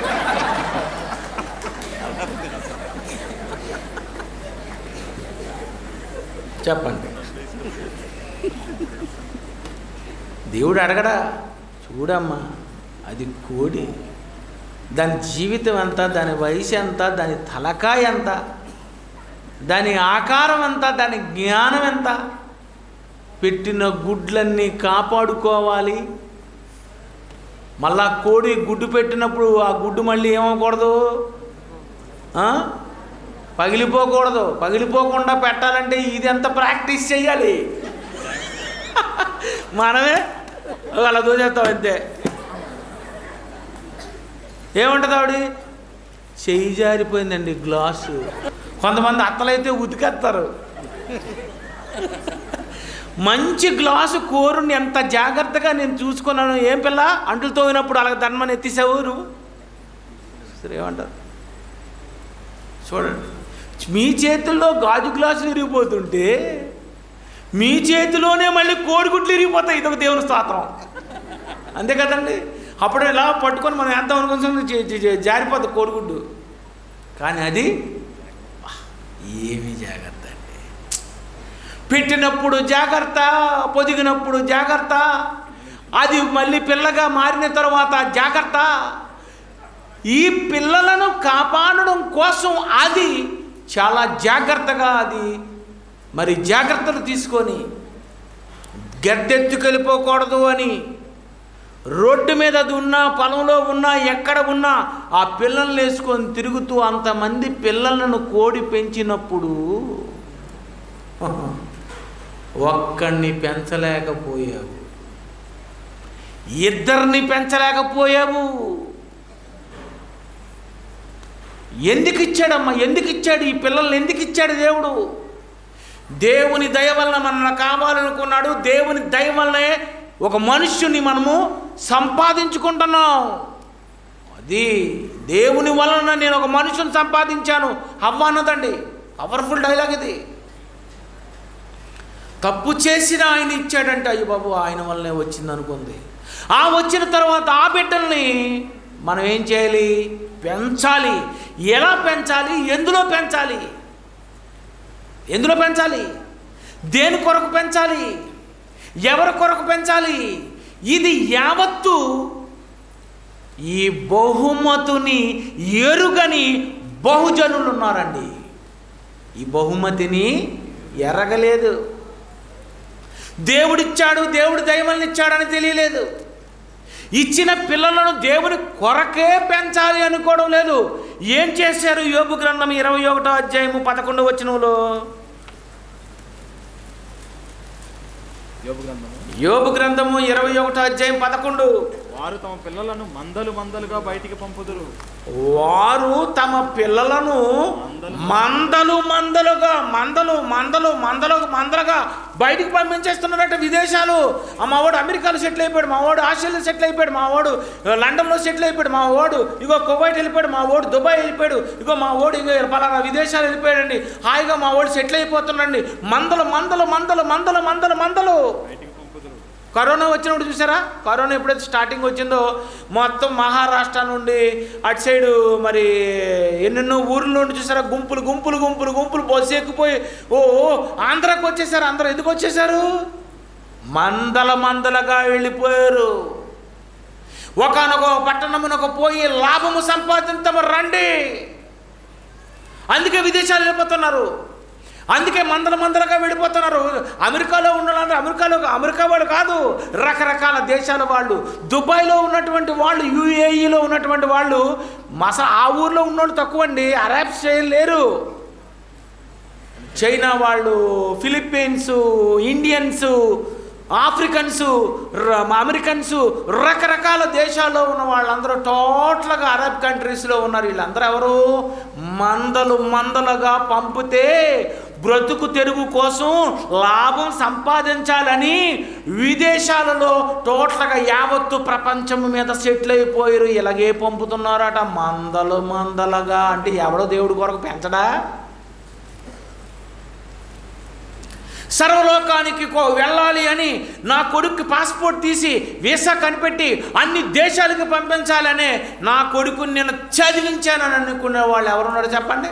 చెప్పండి దేవుడు అడగడా చూడమ్మా అది కోడి దాని జీవితం ఎంత దాని వయసు ఎంత దాని తలకాయ ఎంత దాని ఆకారం ఎంత దాని జ్ఞానం ఎంత పెట్టిన గుడ్లన్నీ కాపాడుకోవాలి మళ్ళా కోడి గుడ్డు పెట్టినప్పుడు ఆ గుడ్డు మళ్ళీ ఏమవకూడదు ఆ? పగిలిపోకూడదు పగిలిపోకుండా పెట్టాలంటే ఇది ఎంత ప్రాక్టీస్ చేయాలి మనమే అలా దూచేస్తాం అంతే ఏముంటుంది ఆవిడ చెయ్యి జారిపోయిందండి గ్లాసు కొంతమంది అత్తలైతే ఉతికేస్తారు మంచి గ్లాసు కూరని ఎంత జాగ్రత్తగా నేను చూసుకున్నాను ఏం పిల్ల అంటులు తోమినప్పుడు అలాగ ధర్మని ఎత్తిసావు నువ్వు సరే ఏమంటారు చూడండి మీ చేతుల్లో గాజు గ్లాసులు ఇరిగిపోతుంటే మీ చేతిలోనే మళ్ళీ కోడిగుడ్లు ఇరిగిపోతాయి ఇదొక దేవుని స్తోత్రం అంతే కదండి అప్పుడు ఇలా పట్టుకొని మనం ఎంత అనుకుంటుంది జారిపోతుంది కోడిగుడ్డు కానీ అది వా, ఏమి జాగ్రత్త అండి పెట్టినప్పుడు జాగ్రత్త పొదిగినప్పుడు జాగ్రత్త అది మళ్ళీ పిల్లగా మారిన తర్వాత జాగ్రత్త ఈ పిల్లలను కాపాడడం కోసం అది చాలా జాగ్రత్తగా అది మరి జాగ్రత్తలు తీసుకొని గద్దెత్తుకెళ్ళిపోకూడదు అని రోడ్డు మీద అది ఉన్నా పొలంలో ఉన్నా ఎక్కడ ఉన్నా ఆ పిల్లల్ని వేసుకొని తిరుగుతూ అంతమంది పిల్లలను కోడి పెంచినప్పుడు ఒక్కడిని పెంచలేకపోయావు ఇద్దరిని పెంచలేకపోయావు ఎందుకు ఇచ్చాడమ్మా ఎందుకు ఇచ్చాడు ఈ పిల్లల్ని ఎందుకు ఇచ్చాడు దేవుడు దేవుని దయ వలన మనల్ని కావాలనుకున్నాడు దేవుని దయ వల్లనే ఒక మనుష్యుని మనము సంపాదించుకుంటున్నాం అది దేవుని వలన నేను ఒక మనుషుని సంపాదించాను అవ్వ అన్నదండి పవర్ఫుల్ డైలాగ్ ఇది తప్పు చేసిన ఆయన ఇచ్చాడంటే అయ్యి బాబు ఆయన వల్లనే వచ్చింది అనుకుంది ఆ వచ్చిన తర్వాత ఆ బిడ్డల్ని మనం ఏం చేయాలి పెంచాలి ఎలా పెంచాలి ఎందులో పెంచాలి ఎందులో పెంచాలి దేని కొరకు పెంచాలి ఎవరి కొరకు పెంచాలి ఇది యావత్తు ఈ బహుమతిని ఎరుగని బహుజనులు ఉన్నారండి ఈ బహుమతిని ఎరగలేదు దేవుడిచ్చాడు దేవుడు దైవల్ని ఇచ్చాడని తెలియలేదు ఇచ్చిన పిల్లలను దేవుని కొరకే పెంచాలి అనుకోవడం లేదు ఏం చేశారు యోబు గ్రంథం ఇరవై ఒకటో అధ్యాయము పదకొండు వచనంలో యోబు గ్రంథము యోబు గ్రంథము ఇరవై ఒకటో అధ్యాయం పదకొండు వారు తమ పిల్లలను మందలు మందలుగా బయటికి పంపుదురు వారు తమ పిల్లలను మందలు మందలుగా మందలు మందలు మందలు మందలుగా బయటికి పంపించేస్తున్నారట విదేశాలు ఆ మావాడు అమెరికాలో సెటిల్ అయిపోయాడు మా వాడు ఆస్ట్రేలియా సెటిల్ అయిపోయాడు మా వాడు లండన్లో సెటిల్ అయిపోయాడు మా వాడు ఇగో కువైట్ వెళ్ళిపోయాడు మా వాడు దుబాయ్ వెళ్ళిపోయాడు ఇగో మా వాడు ఇగో పలానా విదేశాలు వెళ్ళిపోయాడండి హాయిగా మా వాడు సెటిల్ అయిపోతున్నాడండి మందలు మందలు మందలు మందలు మందలు మందలు బయటికి పంపుదురు కరోనా వచ్చినప్పుడు చూసారా కరోనా ఎప్పుడైతే స్టార్టింగ్ వచ్చిందో మొత్తం మహారాష్ట్ర నుండి అటు సైడు మరి ఎన్నెన్నో ఊర్ల నుండి చూసారా గుంపులు గుంపులు గుంపులు గుంపులు బస్సు ఎక్కిపోయి ఓ ఓ, ఆంధ్రాకి వచ్చేసారు అందరూ ఎందుకు వచ్చేసారు మందల మందలుగా వెళ్ళిపోయారు ఒకనొక పట్టణమునకు పోయి లాభము సంపాదించమ రండి అందుకే విదేశాలు వెళ్ళిపోతున్నారు అందుకే మందల మందలుగా వెళ్ళిపోతున్నారు అమెరికాలో ఉండాలంటే అమెరికాలో అమెరికా వాళ్ళు కాదు రకరకాల దేశాల వాళ్ళు దుబాయ్లో ఉన్నటువంటి వాళ్ళు యుఏఈలో ఉన్నటువంటి వాళ్ళు మస ఆ ఊర్లో ఉన్నోళ్ళు తక్కువ అండి అరాబ్స్ లేరు చైనా వాళ్ళు ఫిలిప్పీన్స్ ఇండియన్స్ ఆఫ్రికన్స్ ర- అమెరికన్స్ రకరకాల దేశాల్లో ఉన్న వాళ్ళందరూ టోటల్గా అరబ్ కంట్రీస్లో ఉన్నారు వీళ్ళందరూ ఎవరు మందలు మందలుగా పంపితే బ్రతుకు తెరుగు కోసం లాభం సంపాదించాలని విదేశాలలో టోటల్గా యావత్తు ప్రపంచం మీద సెటిల్ అయిపోయారు ఇలాగే పంపుతున్నారట మందలు మందలుగా అంటే ఎవడో దేవుడి కొరకు పెంచడా సర్వలోకానికి కో- వెళ్ళాలి అని నా కొడుక్కి పాస్పోర్ట్ తీసి వీసా కనిపెట్టి అన్ని దేశాలకు పంపించాలనే నా కొడుకుని నేను చదివించానని అనుకునే వాళ్ళు ఎవరున్నారో చెప్పండి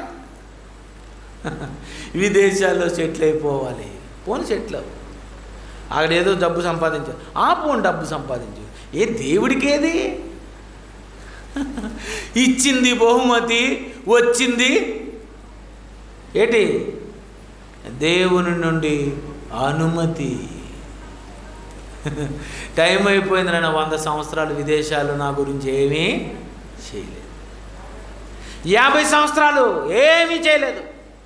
విదేశాల్లో సెటిల్ అయిపోవాలి పోని సెటిల్ అవ్వు అక్కడ ఏదో డబ్బు సంపాదించు ఆ పోని డబ్బు సంపాదించు ఏ దేవుడికి ఏది ఇచ్చింది బహుమతి వచ్చింది ఏంటి దేవుని నుండి అనుమతి టైం అయిపోయింది నేను వంద సంవత్సరాలు విదేశాలు నా గురించి ఏమీ చేయలేదు యాభై సంవత్సరాలు ఏమీ చేయలేదు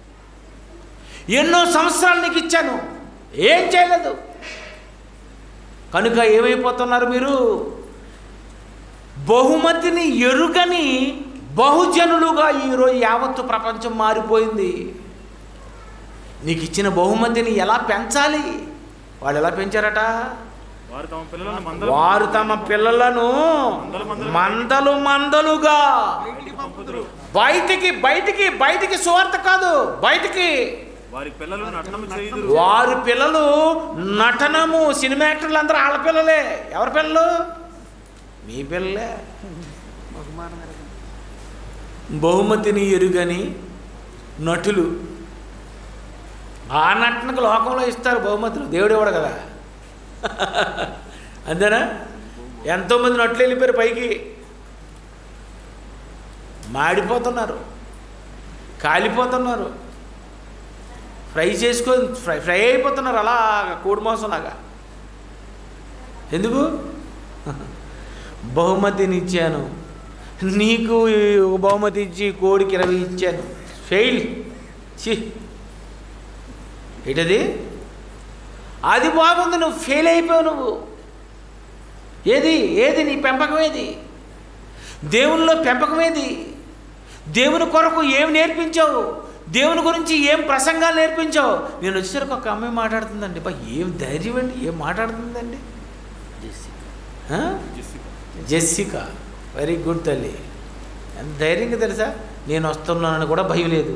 ఎన్నో సంవత్సరాలు నీకు ఇచ్చాను ఏం చేయలేదు కనుక ఏమైపోతున్నారు మీరు బహుమతిని ఎరుగని బహుజనులుగా ఈరోజు యావత్తు ప్రపంచం మారిపోయింది నీకు ఇచ్చిన బహుమతిని ఎలా పెంచాలి వాళ్ళు ఎలా పెంచారట వారు తమ పిల్లలను మందలు వారు తమ పిల్లలను మందలు మందలుగా బయటికి పంపుదురు బయటికి బయటికి బయటికి సువార్త కాదు బయటికి వారి పిల్లలు నటనము చేయుదురు వారి పిల్లలు నటనము సినిమా యాక్టర్లు అందరూ వాళ్ళ పిల్లలే ఎవరి పిల్లలు మీ పిల్లలే బహుమతిని ఎరుగని నటులు ఆ నటనకు లోకంలో ఇస్తారు బహుమతులు దేవుడు ఇవ్వడు కదా అంతేనా ఎంతోమంది నటులు వెళ్ళిపోయారు పైకి మాడిపోతున్నారు కాలిపోతున్నారు ఫ్రై చేసుకొని ఫ్రై ఫ్రై అయిపోతున్నారు అలా కోడి మాంసంలాగా ఎందుకు బహుమతిని ఇచ్చాను నీకు ఒక బహుమతి ఇచ్చి కోడికి ఇరవై ఇచ్చాను ఫెయిల్ చి ఏంటది అది బాగుంది నువ్వు ఫెయిల్ అయిపోయావు నువ్వు ఏది ఏది నీ పెంపకం ఏది దేవునిలో పెంపకం ఏది దేవుని కొరకు ఏం నేర్పించావు దేవుని గురించి ఏం ప్రసంగాలు నేర్పించావు నేను వచ్చేసరికి ఒక అమ్మాయి మాట్లాడుతుందండి బా ఏం ధైర్యం అండి ఏం మాట్లాడుతుందండి ఆ? జెస్సికా వెరీ గుడ్ తల్లి ఎంత ధైర్యంగా తెలుసా నేను వస్తున్నానని కూడా భయం లేదు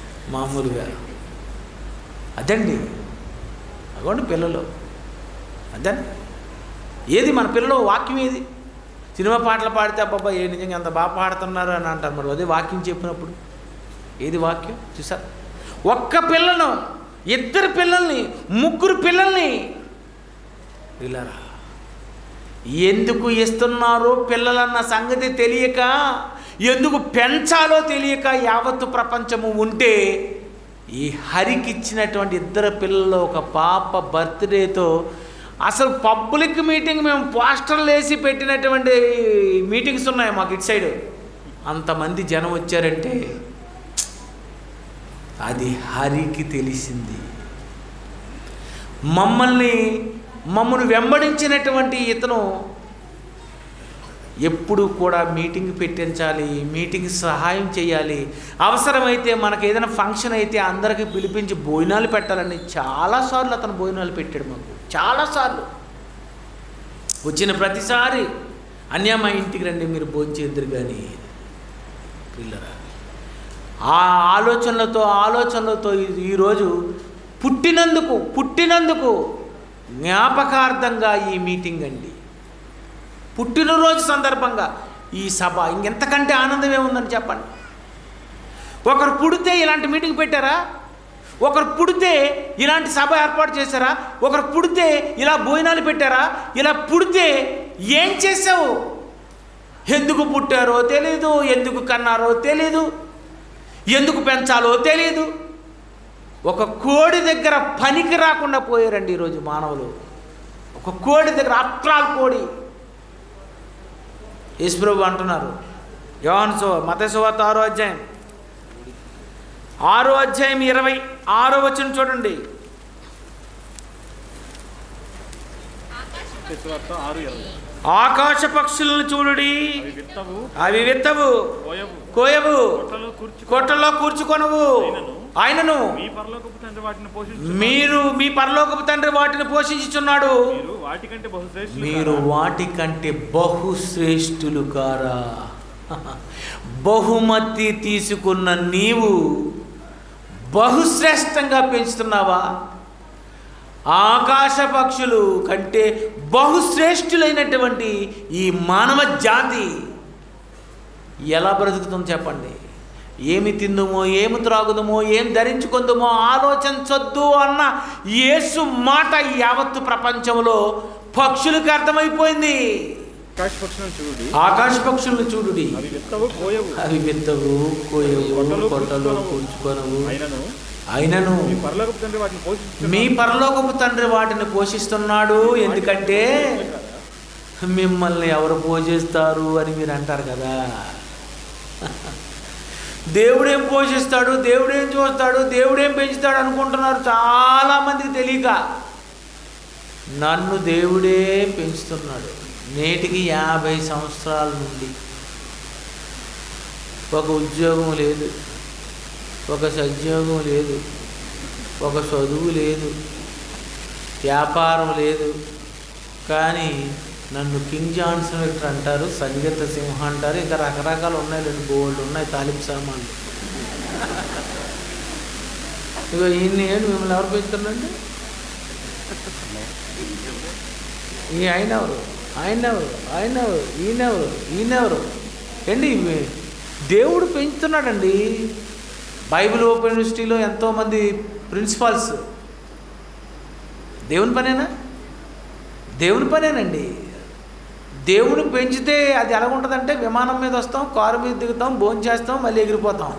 మామూలుగా అదండి అగోండి పిల్లలు అంతేనా ఏది మన పిల్లలు వాక్యం ఏది సినిమా పాటలు పాడితే అబ్బాబా ఏ నిజంగా ఎంత బాగా పాడుతున్నారు అని అంటారు మరి అదే వాక్యం చెప్పినప్పుడు ఏది వాక్యం చూసారు ఒక్క పిల్లను ఇద్దరు పిల్లల్ని ముగ్గురు పిల్లల్ని పిల్లరా ఎందుకు ఇస్తున్నారో పిల్లలన్న సంగతి తెలియక ఎందుకు పెంచాలో తెలియక యావత్తు ప్రపంచము ఉంటే ఈ హరికి ఇచ్చినటువంటి ఇద్దరు పిల్లలు ఒక పాప బర్త్డేతో అసలు పబ్లిక్ మీటింగ్ మేము పోస్టర్లు వేసి పెట్టినటువంటి మీటింగ్స్ ఉన్నాయి మాకు ఇటు సైడ్ అంతమంది జనం వచ్చారంటే అది హరికి తెలిసింది మమ్మల్ని మమ్మల్ని వెంబడించినటువంటి ఇతను ఎప్పుడు కూడా మీటింగ్ పెట్టించాలి మీటింగ్ సహాయం చేయాలి అవసరమైతే మనకు ఏదైనా ఫంక్షన్ అయితే అందరికీ పిలిపించి భోజనాలు పెట్టాలని చాలాసార్లు అతను భోజనాలు పెట్టాడు మాకు చాలాసార్లు వచ్చిన ప్రతిసారి అన్యా మా ఇంటికి రండి మీరు భోజనం చేద్దరు కానీ పిల్లరా ఆ ఆలోచనలతో ఆలోచనలతో ఈ- ఈరోజు పుట్టినందుకు పుట్టినందుకు జ్ఞాపకార్థంగా ఈ మీటింగ్ అండి పుట్టినరోజు సందర్భంగా ఈ సభ ఇంకెంతకంటే ఆనందం ఏముందని చెప్పండి ఒకరు పుడితే ఇలాంటి మీటింగ్ పెట్టారా ఒకరు పుడితే ఇలాంటి సభ ఏర్పాటు చేశారా ఒకరు పుడితే ఇలా భోజనాలు పెట్టారా ఇలా పుడితే ఏం చేసావు ఎందుకు పుట్టారో తెలీదు ఎందుకు కన్నారో తెలీదు ఎందుకు పెంచాలో తెలీదు ఒక కోడి దగ్గర పనికి రాకుండా పోయారండి ఈరోజు మానవులు ఒక కోడి దగ్గర అప్రాల్ కోడి యేసుప్రభు అంటున్నారు యోహన్ సో మత సువార్త ఆరో అధ్యాయం ఆరో అధ్యాయం ఇరవై ఆరో వచ్చిన చూడండి వార్త ఆరు ఇరవై ఆకాశ పక్షులను చూడుడి అవి విత్తవు అవి విత్తవు కోయవు కోయవు కొట్టలో కూర్చు కొట్టలో కూర్చుకొనవు ఆయనను మీ పరలోకపు తండ్రి వాటిని పోషించు మీరు మీ పరలోకపు తండ్రి వాటిని పోషించుచున్నాడు మీరు వాటికంటే బహుశ్రేష్ఠులు మీరు కారా? వాటికంటే బహుశ్రేష్ఠులు కారా బహుమతి తీసుకున్న నీవు బహుశ్రేష్టంగా పెంచుతున్నావా ఆకాశ పక్షులు కంటే బహుశ్రేష్ఠులైనటువంటి ఈ మానవ జాతి ఎలా బ్రతుకుతుందో చెప్పండి ఏమి తిందుమో ఏమి త్రాగుదమో ఏం ధరించుకుందుమో ఆలోచించొద్దు అన్న యేసు మాట యావత్తు ప్రపంచంలో పక్షులకు అర్థమైపోయింది ఆకాశ పక్షులను చూడు ఆకాశ పక్షులను చూడుడి అవి విత్తవు కోయవు అవి విత్తవు కోయవు కొట్టలు కొట్టలు కూర్చుకొనవు. కూర్చుకొనవు అయినను అయినను మీ పరలోకపు తండ్రి వాటిని పోషించు మీ పరలోకపు తండ్రి వాటిని పోషిస్తున్నాడు ఎందుకంటే మిమ్మల్ని ఎవరు పోషిస్తారు అని మీరు అంటారు కదా దేవుడేం పోషిస్తాడు దేవుడేం చూస్తాడు దేవుడేం పెంచుతాడు అనుకుంటున్నారు చాలామందికి తెలియక నన్ను దేవుడే పెంచుతున్నాడు నేటికి యాభై సంవత్సరాల నుండి ఒక ఉద్యోగం లేదు ఒక సద్యోగం లేదు ఒక చదువు లేదు వ్యాపారం లేదు కానీ నన్ను కింగ్ జాన్సన్ విక్టర్ అంటారు సంగీత సింహ అంటారు ఇంకా రకరకాలు ఉన్నాయి రెండు గోల్డ్ ఉన్నాయి తాలింపు సామాన్లు ఇగో ఈయన్ని ఏంటి మిమ్మల్ని ఎవరు పెంచుతున్నాండి ఈ ఆయన ఎవరు ఆయన ఎవరు ఆయన ఎవరు ఈయనెవరు ఈయనెవరు ఏంటి మీ- దేవుడు పెంచుతున్నాడండి బైబిల్ ఓపెన్ యూనివర్సిటీలో ఎంతోమంది ప్రిన్సిపాల్స్ దేవుని పనేనా దేవుని పనేనండి దేవుని పెంచితే అది ఎలా ఉంటుందంటే విమానం మీద వస్తాం కారు మీద దిగుతాం భోజనం చేస్తాం మళ్ళీ ఎగిరిపోతాం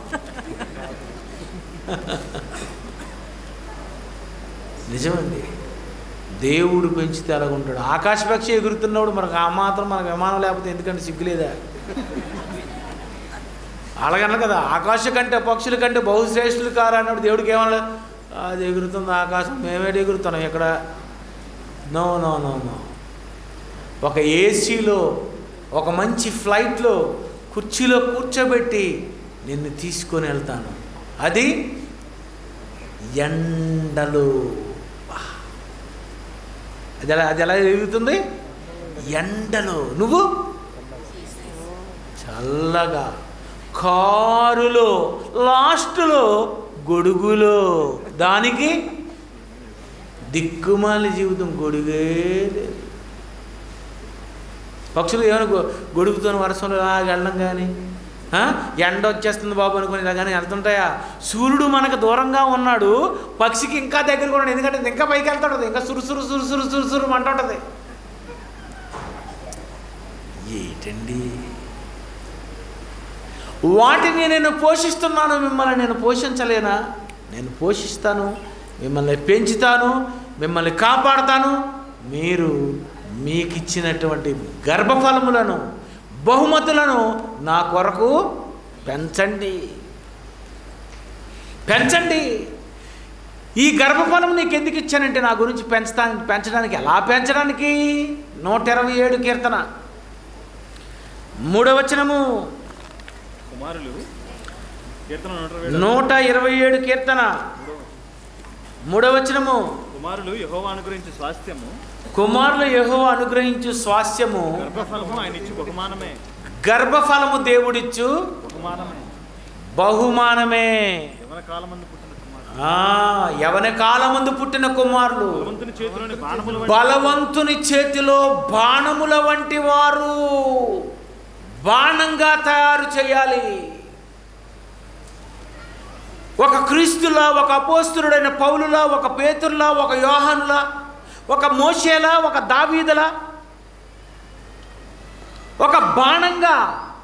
నిజమండి దేవుడు పెంచితే అలాగ ఉంటాడు ఆకాశపక్షి ఎగురుతున్నప్పుడు మనకు ఆ మాత్రం మనకు విమానం లేకపోతే ఎందుకంటే సిగ్గులేదా అలాగన్నా కదా ఆకాశ కంటే పక్షుల కంటే బహుశ్రేష్ఠులు కారా అన్నప్పుడు దేవుడికి ఏమన్నా అది ఎగురుతుంది ఆకాశం మేమేటి ఎగురుతున్నాం ఇక్కడ నో నో నో నో ఒక ఏసీలో ఒక మంచి ఫ్లైట్లో కుర్చీలో కూర్చోబెట్టి నిన్ను తీసుకొని వెళ్తాను అది ఎండలు వా. అది ఎలా అది ఎలా ఎగురుతుంది ఎండలో నువ్వు చల్లగా కారులో లాస్ట్లో గొడుగులో దానికి దిక్కుమాలి జీవితం గొడుగే లేదు పక్షులు ఏమైనా గొ గొడుగుతున్న వర్షంలో ఇలా వెళ్ళడం కానీ ఆ? ఎండ వచ్చేస్తుంది బాబు అనుకుని ఇలా కానీ వెళ్తుంటాయా సూర్యుడు మనకు దూరంగా ఉన్నాడు పక్షికి ఇంకా దగ్గరకు ఉన్నాడు ఎందుకంటే ఇది ఇంకా పైకి వెళ్తుంటుంది ఇంకా సురు సురు సురు సురు సురు సురు అంటుంటుంది ఏంటండి వాటిని నేను పోషిస్తున్నాను మిమ్మల్ని నేను పోషించలేనా నేను పోషిస్తాను మిమ్మల్ని పెంచుతాను మిమ్మల్ని కాపాడుతాను మీరు మీకు ఇచ్చినటువంటి గర్భఫలములను బహుమతులను నా కొరకు పెంచండి పెంచండి ఈ గర్భఫలం నీకు ఎందుకు ఇచ్చానంటే నా గురించి పెంచడానికి పెంచడానికి ఎలా పెంచడానికి నూట ఇరవై ఏడు కీర్తన మూడవచనము కుమారులు కీర్తన నూట ఇరవై ఏడు. నూట ఇరవై ఏడు కీర్తన మూడవచనము కుమారులు యహోవా అనుగ్రహించే స్వాస్థ్యము కుమారులు యహో అనుగ్రహించు స్వాస్యము గర్భఫలము ఆయన ఇచ్చి బహుమానమే గర్భఫలము దేవుడిచ్చు బహుమానమే బహుమానమే యవన కాలమందు పుట్టిన కుమారుడు ఆ యవన కాలమందు పుట్టిన కుమారులు భగవంతుని చేతిలోని బాణముల వంటి బలవంతుని చేతిలో బాణముల వంటి వారు బాణంగా తయారు చేయాలి ఒక క్రీస్తులా ఒక అపోస్తుడైన పౌలులా ఒక పేతురులా ఒక యోహానులా ఒక మోషేలా ఒక దావీదులా ఒక బాణంగా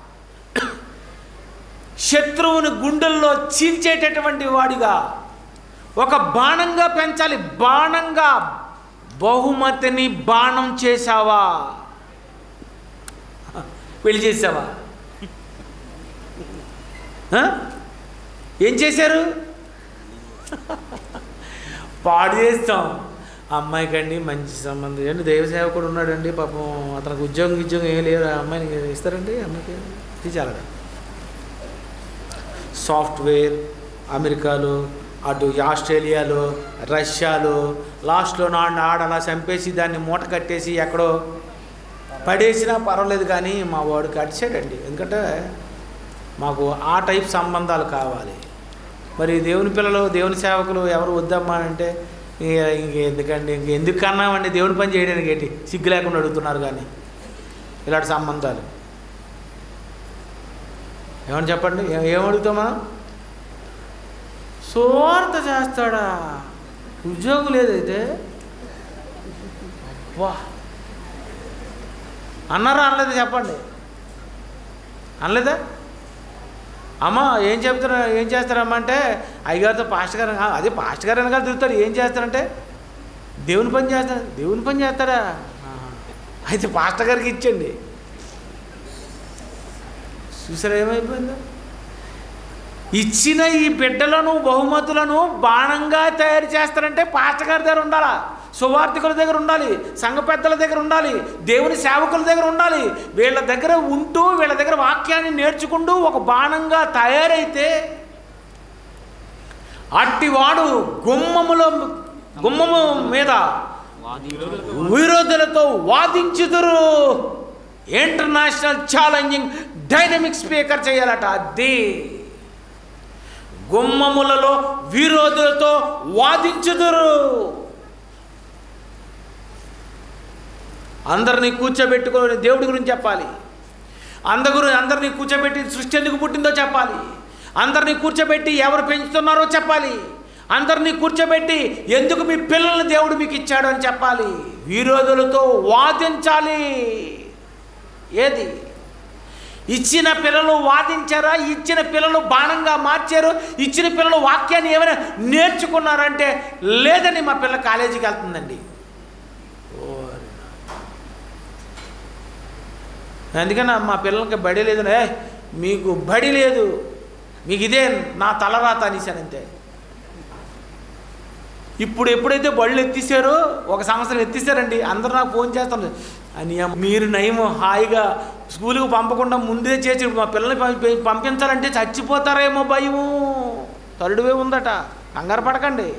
శత్రువుని గుండెల్లో చీల్చేటటువంటి వాడిగా ఒక బాణంగా పెంచాలి బాణంగా బహుమతిని బాణం చేశావా పెళ్లి చేసావా ఆ? ఏం చేశారు పాడు చేస్తాం అమ్మాయికండి మంచి సంబంధం ఏంటి దైవ సేవకుడు ఉన్నాడండి పాపం అతనికి ఉద్యోగం ఉద్యోగం ఏం లేదు ఆ అమ్మాయిని ఇస్తారండి అమ్మాయికి తీచాలరా సాఫ్ట్వేర్ అమెరికాలో అటు ఆస్ట్రేలియాలో రష్యాలో లాస్ట్లో నాడు ఆడ అలా చంపేసి దాన్ని మూట కట్టేసి ఎక్కడో పడేసినా పర్వాలేదు కానీ మా వాడు కట్టాడండి ఎందుకంటే మాకు ఆ టైప్ సంబంధాలు కావాలి మరి దేవుని పిల్లలు దేవుని సేవకులు ఎవరు వద్దమ్మా అంటే ఇక ఇంక ఎందుకండి ఇంక ఎందుకు కన్నామండి దేవుని పని చేయడానికి ఏంటి సిగ్గు లేకుండా అడుగుతున్నారు కానీ ఇలాంటి సంబంధాలు ఏమని చెప్పండి ఏ- ఏం అడుగుతాం మనం సోర్త చేస్తాడా ఉద్యోగం లేదైతే వా అన్నారా అనలేదా చెప్పండి అనలేదా అమ్మ ఏం చెప్తారా ఏం చేస్తారమ్మా అంటే అయ్యగారితో పాస్టర్ గారు "ఆ, అదే పాస్టర్ గారు వెనకాల తిరుగుతారు ఏం చేస్తారంటే దేవుని పని చేస్తారు దేవుని పని చేస్తారా "ఆహా." అయితే పాస్టర్ గారికి ఇచ్చండి చూసారా ఏమైపోయిందో ఇచ్చిన ఈ బిడ్డలను బహుమతులను బాణంగా తయారు చేస్తారంటే పాస్టర్ గారి దగ్గర ఉండాలా సువార్థికుల దగ్గర ఉండాలి సంఘ పెద్దల దగ్గర ఉండాలి దేవుని సేవకుల దగ్గర ఉండాలి వీళ్ళ దగ్గర ఉంటూ వీళ్ళ దగ్గర వాక్యాన్ని నేర్చుకుంటూ ఒక బాణంగా తయారైతే అట్టివాడు గుమ్మములో గుమ్మము మీద విరోధులతో వాదించుదురు ఇంటర్నేషనల్ ఛాలెంజింగ్ డైనమిక్ స్పీకర్ చేయాలట అది గుమ్మములలో విరోధులతో వాదించుదురు అందరినీ కూర్చోబెట్టుకొని దేవుడి గురించి చెప్పాలి అందరు అందరినీ కూర్చోబెట్టి సృష్టి ఎందుకు పుట్టిందో చెప్పాలి అందరినీ కూర్చోబెట్టి ఎవరు పెంచుతున్నారో చెప్పాలి అందరినీ కూర్చోబెట్టి ఎందుకు మీ పిల్లల్ని దేవుడు మీకు ఇచ్చాడు అని చెప్పాలి విరోధులతో వాదించాలి ఏది ఇచ్చిన పిల్లలు వాదించారా ఇచ్చిన పిల్లలు బాణంగా మార్చారు ఇచ్చిన పిల్లలు వాక్యాన్ని ఏమైనా నేర్చుకున్నారంటే లేదని మా పిల్ల కాలేజీకి వెళ్తుందండి ఓరి నా. అందుకని మా పిల్లలకి బడి లేదు ఏ మీకు బడి లేదు మీకు ఇదే నా తలరాత అనేసాను అంతే ఇప్పుడు ఎప్పుడైతే బళ్ళు ఎత్తిసారో ఒక సంవత్సరం ఎత్తిసారండి అందరూ నాకు ఫోన్ చేస్తారు అని మీరు నయం హాయిగా స్కూల్కి పంపకుండా ముందే చేసి ఇప్పుడు మా పిల్లల్ని పంపి- పంపించాలంటే చచ్చిపోతారేమో భయము తరుడువే ఉందట కంగారు పడకండి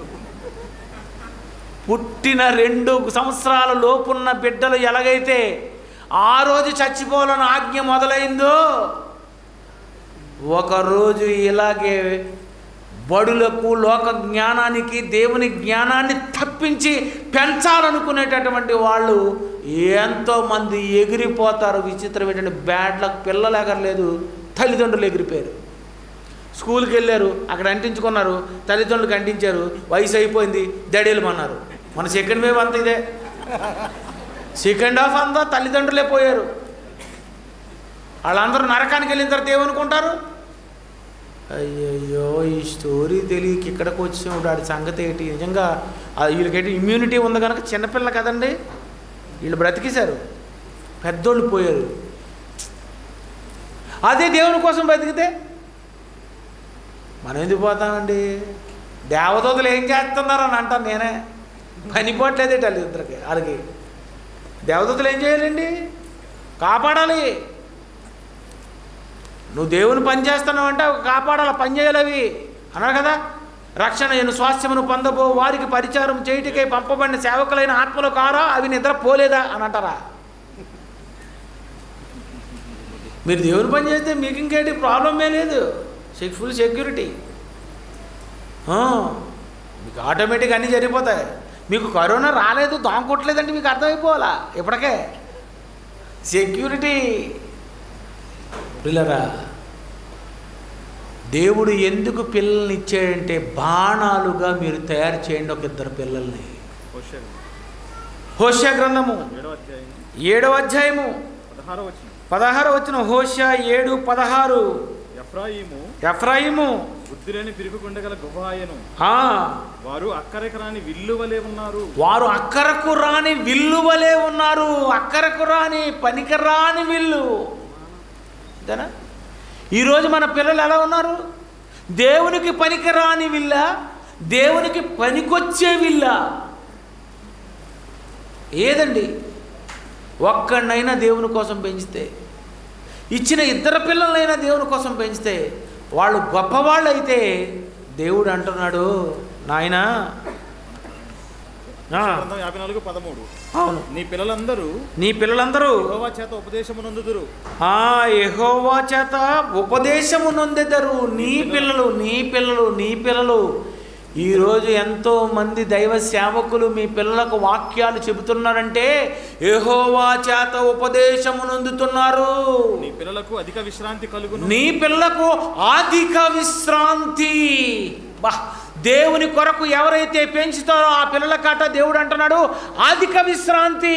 పుట్టిన రెండు సంవత్సరాల లోపున్న బిడ్డలు ఎలాగైతే ఆ రోజు చచ్చిపోవాలని ఆజ్ఞ మొదలైందో ఒకరోజు ఇలాగే బడులకు లోక జ్ఞానానికి దేవుని జ్ఞానాన్ని తప్పించి పెంచాలనుకునేటటువంటి వాళ్ళు ఎంతోమంది ఎగిరిపోతారు విచిత్రం ఏంటంటే బ్యాడ్ లక్ పిల్లలు ఎగరలేదు తల్లిదండ్రులు ఎగిరిపోయారు స్కూల్కి వెళ్ళారు అక్కడ అంటించుకున్నారు తల్లిదండ్రులకు అంటించారు వయసు అయిపోయింది దడేలమన్నారు మన సెకండ్ వేవ్ అంతా ఇదే సెకండ్ హాఫ్ అంతా తల్లిదండ్రులే పోయారు వాళ్ళందరూ నరకానికి వెళ్ళిన తర్వాత ఏమనుకుంటారు అయ్యయ్యో ఈ స్టోరీ తెలియక ఇక్కడికి వచ్చినప్పుడు వాడి సంగతి ఏంటి నిజంగా ఆ వీళ్ళకేంటి ఇమ్యూనిటీ ఉంది కనుక చిన్నపిల్ల కదండి వీళ్ళు బ్రతికేశారు పెద్దోళ్ళు పోయారు అదే దేవుని కోసం బ్రతికితే మనం ఎందుకు పోతామండి దేవదూతలు ఏం చేస్తున్నారు అని అంటాను నేనే పని పోవట్లేదే తల్లి ఇద్దరికి వాళ్ళకి దేవదూతలు ఏం చేయాలండి కాపాడాలి నువ్వు దేవుని పని చేస్తున్నావు అంటే అవి కాపాడాలి పని చేయాలి అవి అన్నారు కదా రక్షణ నేను స్వాస్థ్యమును పొందబో వారికి పరిచారం చేయుటకై పంపబడిన సేవకులైన ఆత్మలు కారా అవి నిద్ర పోలేదా అని అంటారా మీరు దేవుని పని చేస్తే మీకు ఇంకేంటి ప్రాబ్లమే లేదు సెక్ ఫుల్ సెక్యూరిటీ ఆ, మీకు ఆటోమేటిక్గా అన్నీ జరిగిపోతాయి మీకు కరోనా రాలేదు దోమ కొట్టలేదంటే మీకు అర్థమైపోవాలా ఇప్పటికే సెక్యూరిటీ పిల్లరా దేవుడు ఎందుకు పిల్లల్ని ఇచ్చాడంటే బాణాలుగా మీరు తయారు చేయండి ఒక ఇద్దరు పిల్లల్ని హోషే హోషా గ్రంథము ఏడవ అధ్యాయం ఏడవ అధ్యాయము పదహారో వచ్చిన పదహారు వచ్చిన హోషా ఏడు పదహారు ఎఫ్రాయిము ఎఫ్రాయిము బుద్ధి లేని పిరుగుకుండగల గుహాయను ఆ, వారు అక్కరెకరాని విల్లు వలె ఉన్నారు వారు అక్కరకు రాని విల్లు వలె ఉన్నారు అక్కరకు రాని పనికి రాని విల్లు అంతేనా ఈరోజు మన పిల్లలు ఎలా ఉన్నారు దేవునికి పనికి రాని విల్ల దేవునికి పనికొచ్చే విల్ల ఏదండి ఒక్కడినైనా దేవుని కోసం పెంచితే ఇచ్చిన ఇద్దరు పిల్లలైనా దేవుని కోసం పెంచితే వాళ్ళు గొప్పవాళ్ళు అయితే దేవుడు అంటున్నాడు నాయనా ఆ, గ్రంథం యాభై నాలుగు పదమూడు అవును నీ పిల్లలందరూ నీ పిల్లలందరూ యెహోవా చేత ఉపదేశమునందుదురు ఆ యెహోవా చేత ఉపదేశము నొందెదరు నీ పిల్లలు నీ పిల్లలు నీ పిల్లలు ఈరోజు ఎంతో మంది దైవ సేవకులు మీ పిల్లలకు వాక్యాలు చెబుతున్నారంటే యెహోవా చేత ఉపదేశము నొందుతున్నారు నీ పిల్లలకు అధిక విశ్రాంతి కలుగును నీ పిల్లకు అధిక విశ్రాంతి బా దేవుని కొరకు ఎవరైతే పెంచుతారో ఆ పిల్లల కాట దేవుడు అంటున్నాడు అధిక విశ్రాంతి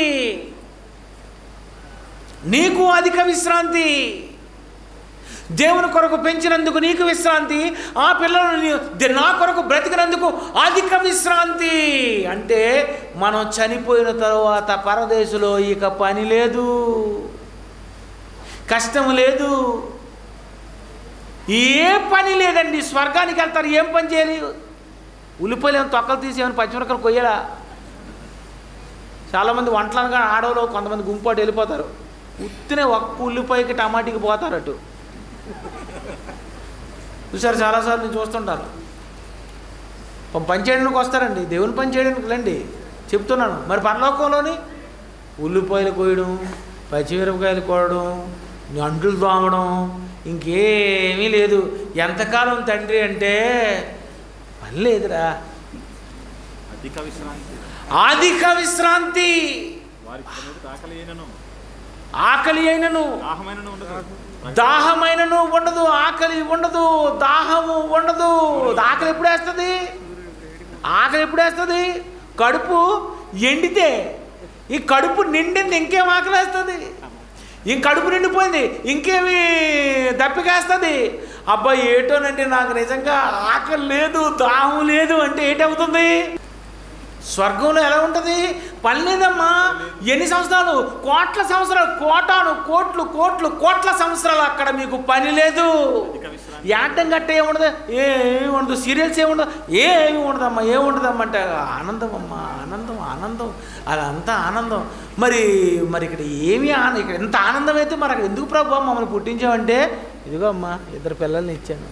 నీకు అధిక విశ్రాంతి దేవుని కొరకు పెంచినందుకు నీకు విశ్రాంతి ఆ పిల్లలు నీ- ది- నా కొరకు బ్రతికినందుకు అధిక విశ్రాంతి అంటే మనం చనిపోయిన తరువాత పరదేశంలో ఇక పని లేదు కష్టం లేదు ఏ పని లేదండి స్వర్గానికి వెళ్తారు ఏం పని చేయాలి ఉల్లిపాయలు ఏమైనా తొక్కలు తీసి ఏమైనా పచ్చిమిరకలు కొయ్యాలా చాలామంది వంటలనగా ఆడవాళ్ళు కొంతమంది గుంపాటు వెళ్ళిపోతారు ఉత్తినే ఒక్క ఉల్లిపాయకి టమాటీకి పోతారు అటు చూసారు చాలాసార్లు నేను చూస్తుంటాను పం- పని చేయడానికి వస్తారండి దేవుని పని చేయడానికి రండి చెప్తున్నాను మరి పరలోకంలోని ఉల్లిపాయలు కోయడం పచ్చిమిరపకాయలు కోయడం అంట్లు తోమడం ఇంకేమీ లేదు ఎంతకాలం తండ్రి అంటే పని లేదురా అధిక విశ్రాంతి అధిక విశ్రాంతి వారికి పనుడు ఆకలి అయినను ఆకలి అయినను దాహమైనను ఉండదు దాహమైనను ఉండదు ఆకలి ఉండదు దాహము ఉండదు ఆకలి ఎప్పుడు వేస్తుంది ఆకలి ఎప్పుడు వేస్తుంది కడుపు ఎండితే ఈ కడుపు నిండింది ఇంకేం ఆకలి వేస్తుంది ఈ కడుపు నిండిపోయింది ఇంకేమి దప్పికేస్తుంది అబ్బాయి ఏటోనండి నాకు నిజంగా ఆకలి లేదు దాహం లేదు అంటే ఏంటవుతుంది స్వర్గంలో ఎలా ఉంటుంది పని లేదమ్మా ఎన్ని సంవత్సరాలు కోట్ల సంవత్సరాలు కోటాను కోట్లు కోట్లు కోట్ల సంవత్సరాలు అక్కడ మీకు పని లేదు అధిక విశ్రాంతి యాడ్డం గట్ట ఏముండదు ఏమి ఉండదు సీరియల్స్ ఏముండదు ఏమి ఉండదమ్మా ఏముండదమ్మా అంటే ఆనందం అమ్మా ఆనందం ఆనందం అదంతా ఆనందం మరి మరి ఇక్కడ ఏమి ఆన ఇక్కడ ఎంత ఆనందం అయితే మరి అక్కడ ఎందుకు ప్రభు మమ్మల్ని పుట్టించావంటే ఇదిగో అమ్మా ఇద్దరు పిల్లల్ని ఇచ్చాను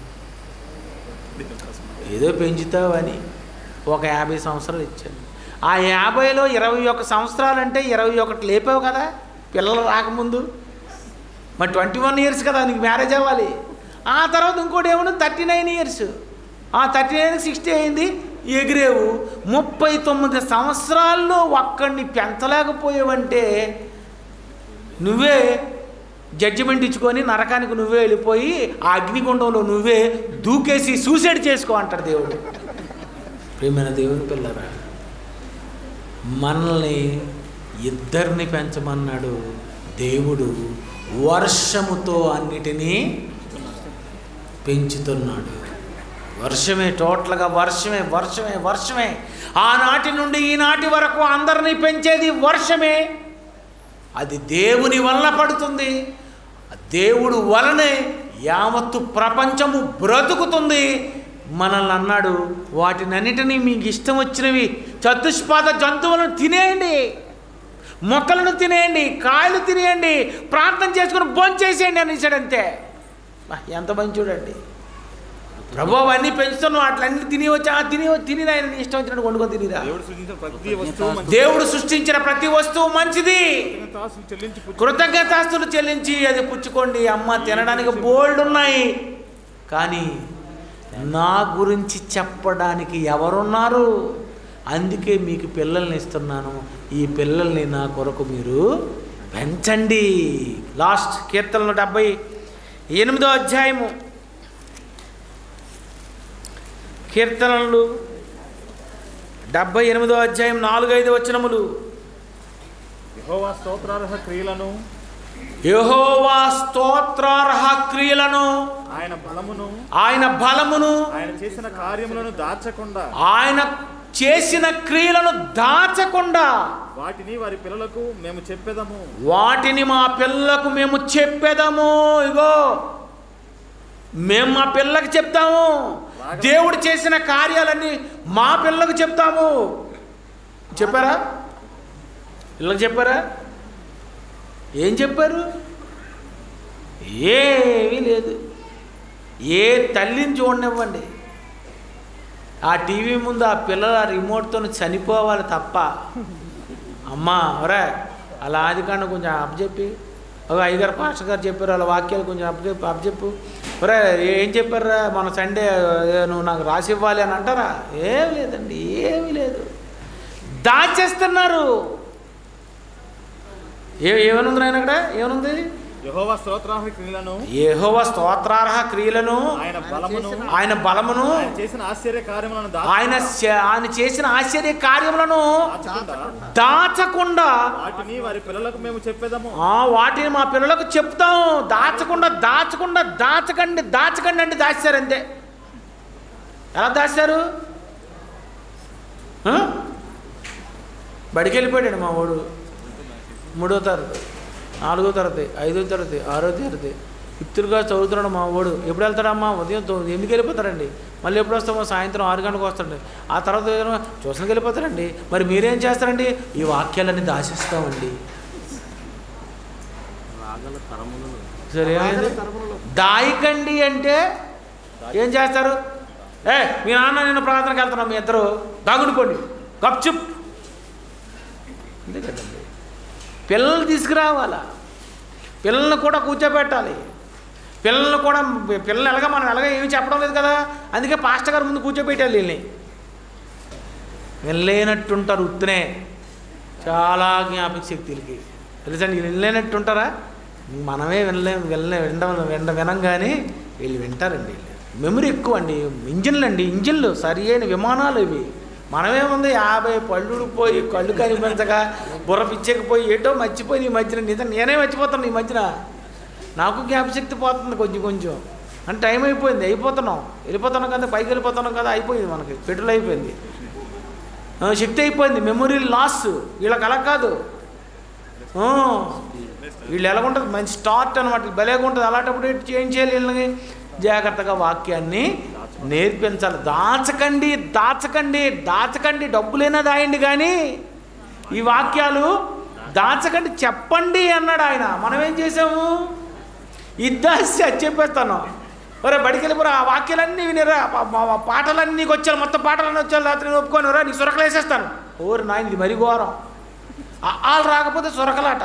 ఏదో పెంచుతావని ఒక యాభై సంవత్సరాలు ఇచ్చాను ఆ యాభైలో ఇరవై ఒక్క సంవత్సరాలు అంటే ఇరవై ఒకటి లేపావు కదా పిల్లలు రాకముందు మరి ట్వంటీ వన్ ఇయర్స్ కదా నీకు మ్యారేజ్ అవ్వాలి ఆ తర్వాత ఇంకోటి ఏమన్నా థర్టీ నైన్ ఇయర్స్ ఆ థర్టీ నైన్ సిక్స్టీ అయింది ఎగిరేవు ముప్పై తొమ్మిది సంవత్సరాల్లో ఒక్కడిని పెంచలేకపోయావంటే నువ్వే జడ్జిమెంట్ ఇచ్చుకొని నరకానికి నువ్వే వెళ్ళిపోయి ఆ అగ్నిగుండంలో నువ్వే దూకేసి సూసైడ్ చేసుకో అంటాడు దేవుడు ప్రేమైన దేవుని పిల్లరా మనల్ని ఇద్దరిని పెంచమన్నాడు దేవుడు వర్షముతో అన్నిటినీ పెంచుతున్నాడు వర్షమే టోటల్గా వర్షమే వర్షమే వర్షమే ఆనాటి నుండి ఈనాటి వరకు అందరినీ పెంచేది వర్షమే అది దేవుని వల్ల పడుతుంది దేవుడు వలనే యావత్తు ప్రపంచము బ్రతుకుతుంది మనల్ని అన్నాడు వాటినన్నిటినీ మీకు ఇష్టం వచ్చినవి చతుష్పాద జంతువులను తినేయండి మొక్కలను తినేయండి కాయలు తినేయండి ప్రార్థన చేసుకుని భోంచేసేయండి అనేసాడు అంతే బా, ఎంత మంచి చూడండి ప్రభు అవన్నీ పెంచుతున్నావు అట్లన్నీ తిని వచ్చి ఆ తిని తిని ఆయన నీ ఇష్టం వచ్చినట్టు వండుకొని తినిరా దేవుడు సృజించిన ప్రతి వస్తువు మంచి దేవుడు సృష్టించిన ప్రతి వస్తువు మంచిది కృతజ్ఞతాస్తులు చెల్లించి పుచ్చుకొని కృతజ్ఞతాస్తులు చెల్లించి అది పుచ్చుకోండి అమ్మ తినడానికి బోల్డ్ ఉన్నాయి కానీ నా గురించి చెప్పడానికి ఎవరున్నారు అందుకే మీకు పిల్లల్ని ఇస్తున్నాను ఈ పిల్లల్ని నా కొరకు మీరు పెంచండి లాస్ట్ కీర్తనలు డెబ్బై ఎనిమిదో అధ్యాయము కీర్తనలు డెబ్బై ఎనిమిదో అధ్యాయం నాలుగు ఐదు వచనములు యెహోవా స్తోత్రార్హ క్రియలను యెహోవా స్తోత్రార్హ క్రియలను ఆయన బలమును ఆయన బలమును ఆయన చేసిన కార్యములను దాచకుండా ఆయన చేసిన క్రియలను దాచకుండా వాటిని వారి పిల్లలకు మేము చెప్పేదము వాటిని మా పిల్లలకు మేము చెప్పేదాము ఇగో మేము మా పిల్లకి చెప్తాము దేవుడు చేసిన కార్యాలన్నీ మా పిల్లలకు చెప్తాము చెప్పారా పిల్లలకు చెప్పారా ఏం చెప్పారు ఏమీ లేదు ఏ తల్లిని చూడనివ్వండి ఆ టీవీ ముందు ఆ పిల్లలు ఆ రిమోట్తో చనిపోవాలి తప్ప అమ్మా ఒరే అలా ఆది కాండ కొంచెం అప్పచెప్పి ఒక అయ్యగారు పాస్టర్ గారు చెప్పారు వాళ్ళ వాక్యాలు కొంచెం అప్పచెప్పు అప్పచెప్పు ఒరే ఏం చెప్పారా మన సండే ఏ, నువ్వు నాకు రాసి ఇవ్వాలి అని అంటారా ఏం లేదండి ఏమీ లేదు దాచేస్తున్నారు ఏ ఏమనుంది నాయన అక్కడ ఏమనుంది యెహోవా స్తోత్రార్హ క్రియలను ఏహోవ స్తోత్రార్హ క్రియలను ఆయన బలమును ఆయన బలమును ఆయన చేసిన ఆశ్చర్య కార్యములను ఆయన చే- ఆయన చేసిన ఆశ్చర్య కార్యములను దాచకుండా దాచకుండా వాటిని వారి పిల్లలకు మేము చెప్పేదము ఆ వాటిని మా పిల్లలకు చెప్తాం దాచకుండా దాచకుండా దాచకండి దాచకండి అంటే దాచారు అంతే ఎలా దాచారు ఆ? బడికి వెళ్ళిపోయాడు మా వాడు మూడో తరగతి నాలుగో తరగతి ఐదో తరగతి ఆరో తరగతి ఫిఫ్త్గా చదువుతున్నాడు మా వాడు ఎప్పుడు వెళ్తాడమ్మా ఉదయం తొమ్మిది ఎనిమిదికి వెళ్ళిపోతారండి మళ్ళీ ఎప్పుడు వస్తామో సాయంత్రం ఆరు గంటలకు వస్తాడండి ఆ తర్వాత ఏదైనా ట్యూషన్కి వెళ్ళిపోతారండి మరి మీరేం చేస్తారండి ఈ వాక్యాలన్నీ దాచిస్తామండి సరే ఏమైంది? దాయకండి అంటే ఏం చేస్తారు ఏ మీ నాన్న నేను ప్రార్థనకి వెళ్తున్నాం మీ ఇద్దరు దాగుడుకోండి గప్చుప్ అంతే కదండి పిల్లల్ని తీసుకురావాలా పిల్లల్ని కూడా కూర్చోబెట్టాలి పిల్లల్ని కూడా పిల్లల్ని ఎలాగ మనం ఎలాగ ఏమి చెప్పడం లేదు కదా అందుకే పాస్టర్ గారు ముందు కూర్చోబెట్టాలి వీళ్ళని వెళ్ళలేనట్టుంటారు ఉత్తనే చాలా జ్ఞాపక శక్తులకి తెలుసండి వీళ్ళు వెళ్ళలేనట్టుంటారా మనమే వినలే వినలే వినడం విన వినం కానీ వీళ్ళు వింటారండి వీళ్ళు మెమరీ ఎక్కువ అండి ఇంజిన్లు అండి ఇంజిన్లు సరి అయిన విమానాలు ఇవి మనమేముంది యాభై పళ్ళు పోయి కళ్ళు కనిపించక బుర్ర పిచ్చకపోయి ఏటో మర్చిపోయి ఈ మధ్యన నిజం నేనే మర్చిపోతాను ఈ మధ్యన నాకు జ్ఞాపశక్తి పోతుంది కొంచెం కొంచెం అంటే టైం అయిపోయింది అయిపోతున్నాం వెళ్ళిపోతున్నాం కదా పైకి వెళ్ళిపోతున్నాం కదా అయిపోయింది మనకి పెట్రోల్ అయిపోయింది ఆ, శక్తి అయిపోయింది మెమొరీ లాస్ వీళ్ళకి అలా కాదు ఆ, వీళ్ళు ఎలాగుంటుంది మంచి స్టార్ట్ అనమాట భలేగా ఉంటుంది అలాంటప్పుడు ఏంటి- ఏం చేయాలి వీళ్ళని జాగ్రత్తగా వాక్యాన్ని నేర్పించాలి దాచకండి దాచకండి దాచకండి డబ్బులైనా దాయండి కానీ ఈ వాక్యాలు దాచకండి చెప్పండి అన్నాడు ఆయన మనం ఏం చేసాము ఇద్దాసి అది చెప్పేస్తాను ఒరే బడికి వెళ్ళిపోరా ఆ వాక్యాలన్నీ వినిరా పా- మా- మా పాటలన్నీ నీకు వచ్చాను మొత్తం పాటలన్నీ వచ్చాను రాత్రి నేను ఒప్పుకొని రా నీకు సురకలు వేసేస్తాను ఓరు నాయన ఇది మరీ ఘోరం వాళ్ళు రాకపోతే సురకలాట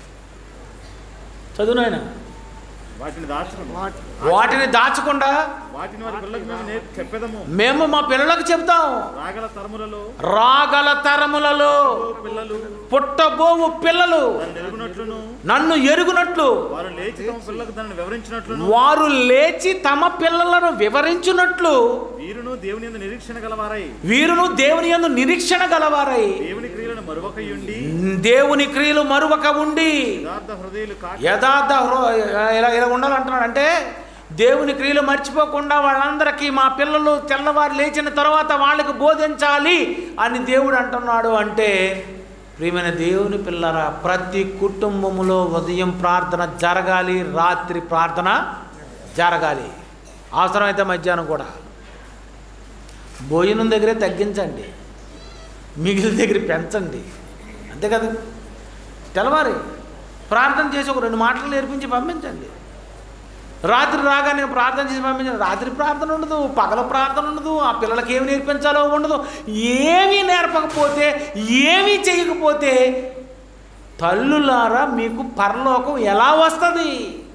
చదువు నాయన వాటిని దాచకుండా వాటిని దాచకుండా వాటిని వారి పిల్లలకు మేము నేర్పి చెప్పేదము మేము మా పిల్లలకు చెప్తాం రాగల తరములలో రాగల తరములలో పిల్లలు పుట్టబోవు పిల్లలు దాన్ని ఎరుగునట్లును నన్ను ఎరుగునట్లు వారు లేచి తమ పిల్లలకు దాన్ని వివరించినట్లును వారు లేచి తమ పిల్లలను వివరించున్నట్లు వీరును దేవుని యందు నిరీక్షణ గలవారై వీరును దేవుని యందు నిరీక్షణ గలవారై దేవుని క్రియలను మరువకయుండి దేవుని క్రియలు మరువక ఉండి యథార్థ హృదయులు కాకి యథార్థ హృ- ఇలా ఇలా ఉండాలంటున్నాడు అంటే దేవుని క్రియలు మర్చిపోకుండా వాళ్ళందరికీ మా పిల్లలు తెల్లవారు లేచిన తర్వాత వాళ్ళకి బోధించాలి అని దేవుడు అంటున్నాడు అంటే ప్రియమైన దేవుని పిల్లరా ప్రతి కుటుంబములో ఉదయం ప్రార్థన జరగాలి రాత్రి ప్రార్థన జరగాలి అవసరమైతే మధ్యాహ్నం కూడా భోజనం దగ్గరే తగ్గించండి మిగిలిన దగ్గర పెంచండి అంతే కదా తెల్లవారి ప్రార్థన చేసి ఒక రెండు మాటలు నేర్పించి పంపించండి రాత్రి రాగానే ప్రార్థన చేసి పంపించండి రాత్రి ప్రార్థన ఉండదు పగల ప్రార్థన ఉండదు ఆ పిల్లలకి ఏమి నేర్పించాలో ఉండదు ఏమీ నేర్పకపోతే ఏమీ చేయకపోతే తల్లులారా మీకు పరలోకం ఎలా వస్తుంది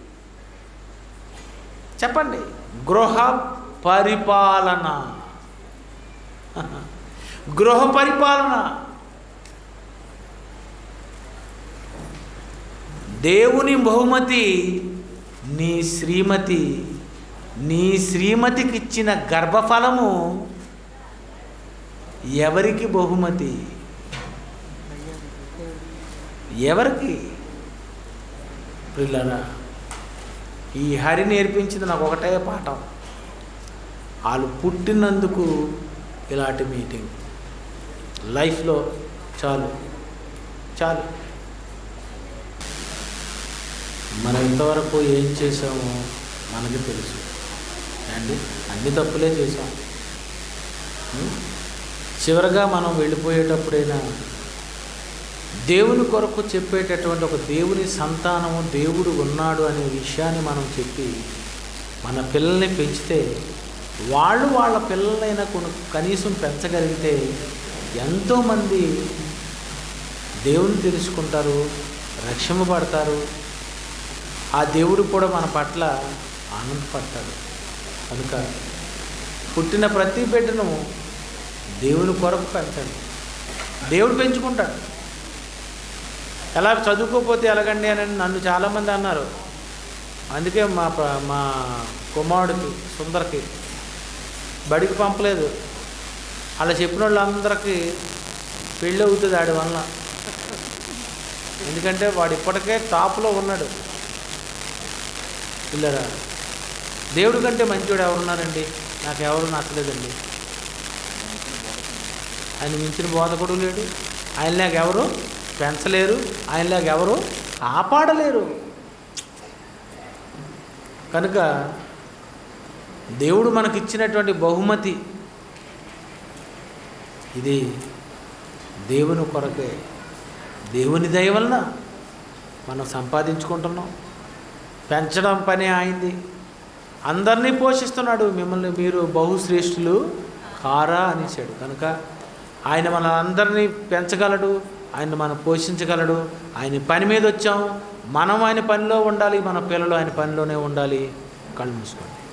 చెప్పండి గృహ పరిపాలన గృహ పరిపాలన దేవుని బహుమతి నీ శ్రీమతి నీ శ్రీమతికి ఇచ్చిన గర్భఫలము ఎవరికి బహుమతి ఎవరికి పిల్లరా ఈ హరి నేర్పించింది నాకు ఒకటే పాఠం వాళ్ళు పుట్టినందుకు ఇలాంటి మీటింగ్ లైఫ్లో చాలు చాలు మనం ఇంతవరకు ఏం చేసామో మనకి తెలుసు అండి అన్ని తప్పులే చేసాం ఉం? చివరగా మనం వెళ్ళిపోయేటప్పుడైనా దేవుని కొరకు చెప్పేటటువంటి ఒక దేవుని సంతానము దేవుడు ఉన్నాడు అనే విషయాన్ని మనం చెప్పి మన పిల్లల్ని పెంచితే వాళ్ళు వాళ్ళ పిల్లలైనా కొను కనీసం పెంచగలిగితే ఎంతోమంది దేవుని తెలుసుకుంటారు రక్షింపబడతారు ఆ దేవుడు కూడా మన పట్ల ఆనందపడతాడు కనుక పుట్టిన ప్రతి బిడ్డను దేవుని కొరకు పెంచండి దేవుడు పెంచుకుంటాడు ఎలా చదువుకోకపోతే ఎలాగండి అని నన్ను చాలామంది అన్నారు అందుకే మా ప- మా కుమారుడికి సుందర్కి బడికి పంపలేదు అలా చెప్పిన వాళ్ళందరికీ పెళ్ళి అవుతుంది ఆడి వల్ల ఎందుకంటే వాడు ఇప్పటికే టాప్లో ఉన్నాడు పిల్లరా దేవుడి కంటే మంచివాడు ఎవరున్నారండి నాకు ఎవరు నచ్చలేదండి ఆయన మించిన బోధకుడు లేడు ఆయనలాగా ఎవరు పెంచలేరు ఆయనలాగా ఎవరు కాపాడలేరు కనుక దేవుడు మనకిచ్చినటువంటి బహుమతి ఇది దేవుని కొరకే దేవుని దయ వలన మనం సంపాదించుకుంటున్నాం పెంచడం పని ఆయింది అందరినీ పోషిస్తున్నాడు మిమ్మల్ని మీరు బహుశ్రేష్ఠులు కారా అనేసాడు కనుక ఆయన మన అందరినీ పెంచగలడు ఆయన మనం పోషించగలడు ఆయన పని మీద వచ్చాం మనం ఆయన పనిలో ఉండాలి మన పిల్లలు ఆయన పనిలోనే ఉండాలి కళ్ళు మూసుకోండి